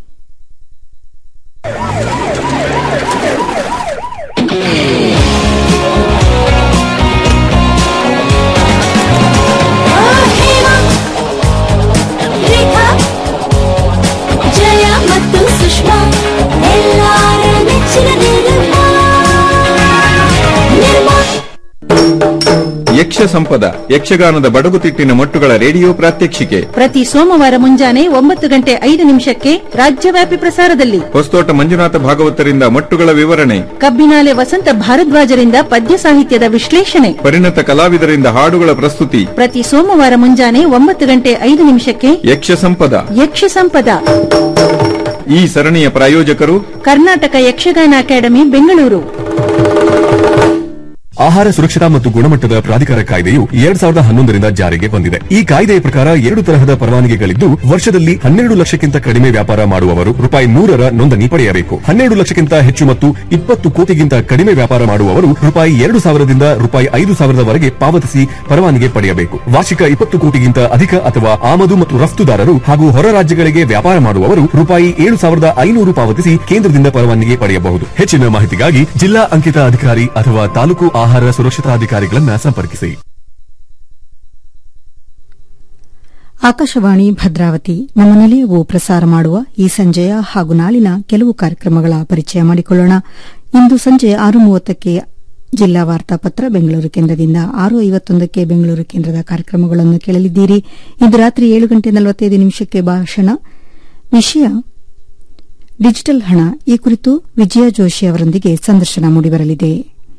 Speaker 11: ಜಯ ಮತ್ತು ಸುಷ್ಮಾ ಎಲ್ಲಾರ ನೆಚ್ಚಿನ ನಿರ್ಮಾ ನಿರ್ಮಾ
Speaker 12: ಯಕ್ಷ ಸಂಪದ ಯಕ್ಷಗಾನದ ಬಡಗುತಿಟ್ಟಿನ ಮಟ್ಟುಗಳ ರೇಡಿಯೋ ಪ್ರಾತ್ಯಕ್ಷಿಕೆ
Speaker 13: ಪ್ರತಿ ಸೋಮವಾರ ಮುಂಜಾನೆ ಒಂಬತ್ತು ಗಂಟೆ ಐದು ನಿಮಿಷಕ್ಕೆ ರಾಜ್ಯವ್ಯಾಪಿ ಪ್ರಸಾರದಲ್ಲಿ
Speaker 12: ಹೊಸತೋಟ ಮಂಜುನಾಥ ಭಾಗವತರಿಂದ ಮಟ್ಟುಗಳ ವಿವರಣೆ
Speaker 13: ಕಬ್ಬಿನಾಲೆ ವಸಂತ ಭಾರದ್ವಾಜರಿಂದ ಪದ್ಯ ಸಾಹಿತ್ಯದ ವಿಶ್ಲೇಷಣೆ
Speaker 12: ಪರಿಣತ ಕಲಾವಿದರಿಂದ ಹಾಡುಗಳ ಪ್ರಸ್ತುತಿ
Speaker 13: ಪ್ರತಿ ಸೋಮವಾರ ಮುಂಜಾನೆ ಒಂಬತ್ತು ಗಂಟೆ ಐದು ನಿಮಿಷಕ್ಕೆ
Speaker 12: ಯಕ್ಷ ಸಂಪದ
Speaker 13: ಯಕ್ಷ ಸಂಪದ
Speaker 12: ಈ ಸರಣಿಯ ಪ್ರಾಯೋಜಕರು
Speaker 13: ಕರ್ನಾಟಕ ಯಕ್ಷಗಾನ ಅಕಾಡೆಮಿ ಬೆಂಗಳೂರು
Speaker 14: ಆಹಾರ ಸುರಕ್ಷತಾ ಮತ್ತು ಗುಣಮಟ್ಟದ ಪ್ರಾಧಿಕಾರ ಕಾಯ್ದೆಯು ಎರಡ್ ಸಾವಿರದ ಹನ್ನೊಂದರಿಂದ ಜಾರಿಗೆ ಬಂದಿದೆ ಈ ಕಾಯ್ದೆಯ ಪ್ರಕಾರ ಎರಡು ತರಹದ ಪರವಾನಗಿಗಳಿದ್ದು ವರ್ಷದಲ್ಲಿ ಹನ್ನೆರಡು ಲಕ್ಷಕ್ಕಿಂತ ಕಡಿಮೆ ವ್ಯಾಪಾರ ಮಾಡುವವರು ರೂಪಾಯಿ ನೂರರ ನೋಂದಣಿ ಪಡೆಯಬೇಕು ಹನ್ನೆರಡು ಲಕ್ಷಕ್ಕಿಂತ ಹೆಚ್ಚು ಮತ್ತು ಇಪ್ಪತ್ತು ಕೋಟಿಗಿಂತ ಕಡಿಮೆ ವ್ಯಾಪಾರ ಮಾಡುವವರು ರೂಪಾಯಿ ಎರಡು ಸಾವಿರದಿಂದ ರೂಪಾಯಿ ಐದು ಸಾವಿರದವರೆಗೆ ಪಾವತಿಸಿ ಪರವಾನಗಿ ಪಡೆಯಬೇಕು ವಾರ್ಷಿಕ ಇಪ್ಪತ್ತು ಕೋಟಿಗಿಂತ ಅಧಿಕ ಅಥವಾ ಆಮದು ಮತ್ತು ರಫ್ತುದಾರರು ಹಾಗೂ ಹೊರ ರಾಜ್ಯಗಳಿಗೆ ವ್ಯಾಪಾರ ಮಾಡುವವರು ರೂಪಾಯಿ ಏಳು ಸಾವಿರದ ಐನೂರು ಪಾವತಿಸಿ ಕೇಂದ್ರದಿಂದ ಪರವಾನಗಿ ಪಡೆಯಬಹುದು ಹೆಚ್ಚಿನ ಮಾಹಿತಿಗಾಗಿ ಜಿಲ್ಲಾ ಅಂಕಿತ ಅಧಿಕಾರಿ ಅಥವಾ ತಾಲೂಕು ಆಹಾರ ಸುರಕ್ಷತಾಧಿಕಾರಿಗಳನ್ನ ಸಂಪರ್ಕಿಸಿ
Speaker 1: ಆಕಾಶವಾಣಿ ಭದ್ರಾವತಿ ನಮ್ಮ ನಿಲಯವು ಪ್ರಸಾರ ಮಾಡುವ ಈ ಸಂಜೆಯ ಹಾಗೂ ನಾಳಿನ ಕೆಲವು ಕಾರ್ಯಕ್ರಮಗಳ ಪರಿಚಯ ಮಾಡಿಕೊಳ್ಳೋಣ ಇಂದು ಸಂಜೆ ಆರು ಮೂವತ್ತಕ್ಕೆ ಜಿಲ್ಲಾ ವಾರ್ತಾಪತ್ರ ಬೆಂಗಳೂರು ಕೇಂದ್ರದಿಂದ ಆರು ಐವತ್ತೊಂದಕ್ಕೆ ಬೆಂಗಳೂರು ಕೇಂದ್ರದ ಕಾರ್ಯಕ್ರಮಗಳನ್ನು ಕೇಳಲಿದ್ದೀರಿ ಇಂದು ರಾತ್ರಿ ಏಳು ಗಂಟೆ ನಲವತ್ತೈದು ನಿಮಿಷಕ್ಕೆ ಭಾಷಣ ವಿಷಯ ಡಿಜಿಟಲ್ ಹಣ ಈ ಕುರಿತು ವಿಜಯ ಜೋಶಿ ಅವರೊಂದಿಗೆ ಸಂದರ್ಶನ ಮೂಡಿಬರಲಿದೆ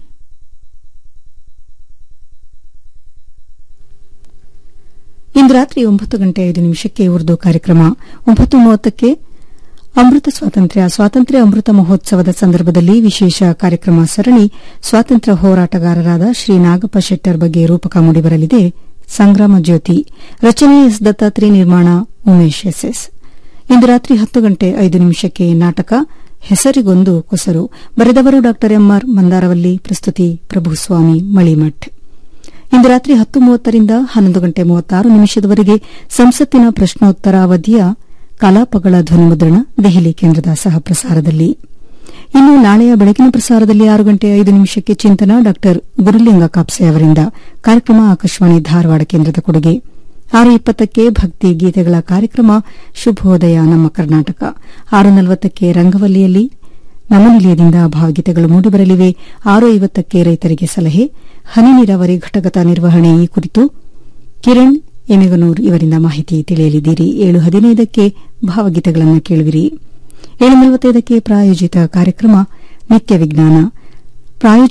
Speaker 1: ಇಂದು ರಾತ್ರಿ ಒಂಬತ್ತು ಗಂಟೆ ಐದು ನಿಮಿಷಕ್ಕೆ ಉರ್ದು ಕಾರ್ಯಕ್ರಮ ಒಂಬತ್ತು ಮೂವತ್ತಕ್ಕೆ ಅಮೃತ ಸ್ವಾತಂತ್ರ್ಯ ಸ್ವಾತಂತ್ರ್ಯ ಅಮೃತ ಮಹೋತ್ಸವದ ಸಂದರ್ಭದಲ್ಲಿ ವಿಶೇಷ ಕಾರ್ಯಕ್ರಮ ಸರಣಿ ಸ್ವಾತಂತ್ರ್ಯ ಹೋರಾಟಗಾರರಾದ ಶ್ರೀ ನಾಗಪ್ಪ ಶೆಟ್ಟರ್ ಬಗ್ಗೆ ರೂಪಕ ಮೂಡಿಬರಲಿದೆ ಸಂಗ್ರಾಮ ಜ್ಯೋತಿ ರಚನೆ ಎಸ್ ದತ್ತಾತ್ರಿ ನಿರ್ಮಾಣ ಉಮೇಶ್ ಎಸ್ಎಸ್ ಇಂದು ರಾತ್ರಿ ಹತ್ತು ಗಂಟೆ ಐದು ನಿಮಿಷಕ್ಕೆ ನಾಟಕ ಹೆಸರಿಗೊಂದು ಕೊಸರು ಬರೆದವರು ಡಾ ಎಂಆರ್ ಮಂದಾರವಲ್ಲಿ ಪ್ರಸ್ತುತಿ ಪ್ರಭುಸ್ವಾಮಿ ಮಳಿಮಠ್ ಇಂದು ರಾತ್ರಿ ಹತ್ತು ಮೂವತ್ತರಿಂದ ಹನ್ನೊಂದು ಗಂಟೆ ಮೂವತ್ತಾರು ನಿಮಿಷದವರೆಗೆ ಸಂಸತ್ತಿನ ಪ್ರಶ್ನೋತ್ತರ ಅವಧಿಯ ಕಲಾಪಗಳ ಧ್ವನಿಮುದ್ರಣ ದೆಹಲಿ ಕೇಂದ್ರದ ಸಹ ಪ್ರಸಾರದಲ್ಲಿ ಇನ್ನು ನಾಳೆಯ ಬೆಳಗಿನ ಪ್ರಸಾರದಲ್ಲಿ ಆರು ಗಂಟೆ ಐದು ನಿಮಿಷಕ್ಕೆ ಚಿಂತನ ಡಾ ಗುರುಲಿಂಗ ಕಾಪ್ಸೆ ಅವರಿಂದ ಕಾರ್ಯಕ್ರಮ ಆಕಾಶವಾಣಿ ಧಾರವಾಡ ಕೇಂದ್ರದ ಕೊಡುಗೆ ಆರು ಇಪ್ಪತ್ತಕ್ಕೆ ಭಕ್ತಿ ಗೀತೆಗಳ ಕಾರ್ಯಕ್ರಮ ಶುಭೋದಯ ನಮ್ಮ ಕರ್ನಾಟಕ ಆರು ನಲವತ್ತಕ್ಕೆ ರಂಗವಲ್ಲಿಯಲ್ಲಿ ನಮ್ಮ ನಿಲಯದಿಂದ ಭಾವಗೀತೆಗಳು ಮೂಡಿಬರಲಿವೆ ಆರು ಐವತ್ತಕ್ಕೆ ರೈತರಿಗೆ ಸಲಹೆ ಹನಿ ನೀರಾವರಿ ಘಟಕದ ನಿರ್ವಹಣೆ ಈ ಕುರಿತು ಕಿರಣ್ ಎಮೆಗನೂರ್ ಇವರಿಂದ ಮಾಹಿತಿ ತಿಳಿಯಲಿದ್ದೀರಿ ಏಳು ಹದಿನೈದಕ್ಕೆ ಭಾವಗೀತೆಗಳನ್ನು ಕೇಳುವಿರಿ ಏಳು ನಲವತ್ತೈದಕ್ಕೆ ಪ್ರಾಯೋಜಿತ ಕಾರ್ಯಕ್ರಮ ನಿತ್ಯ ವಿಜ್ಞಾನ ಪ್ರಾಯೋಜಿತ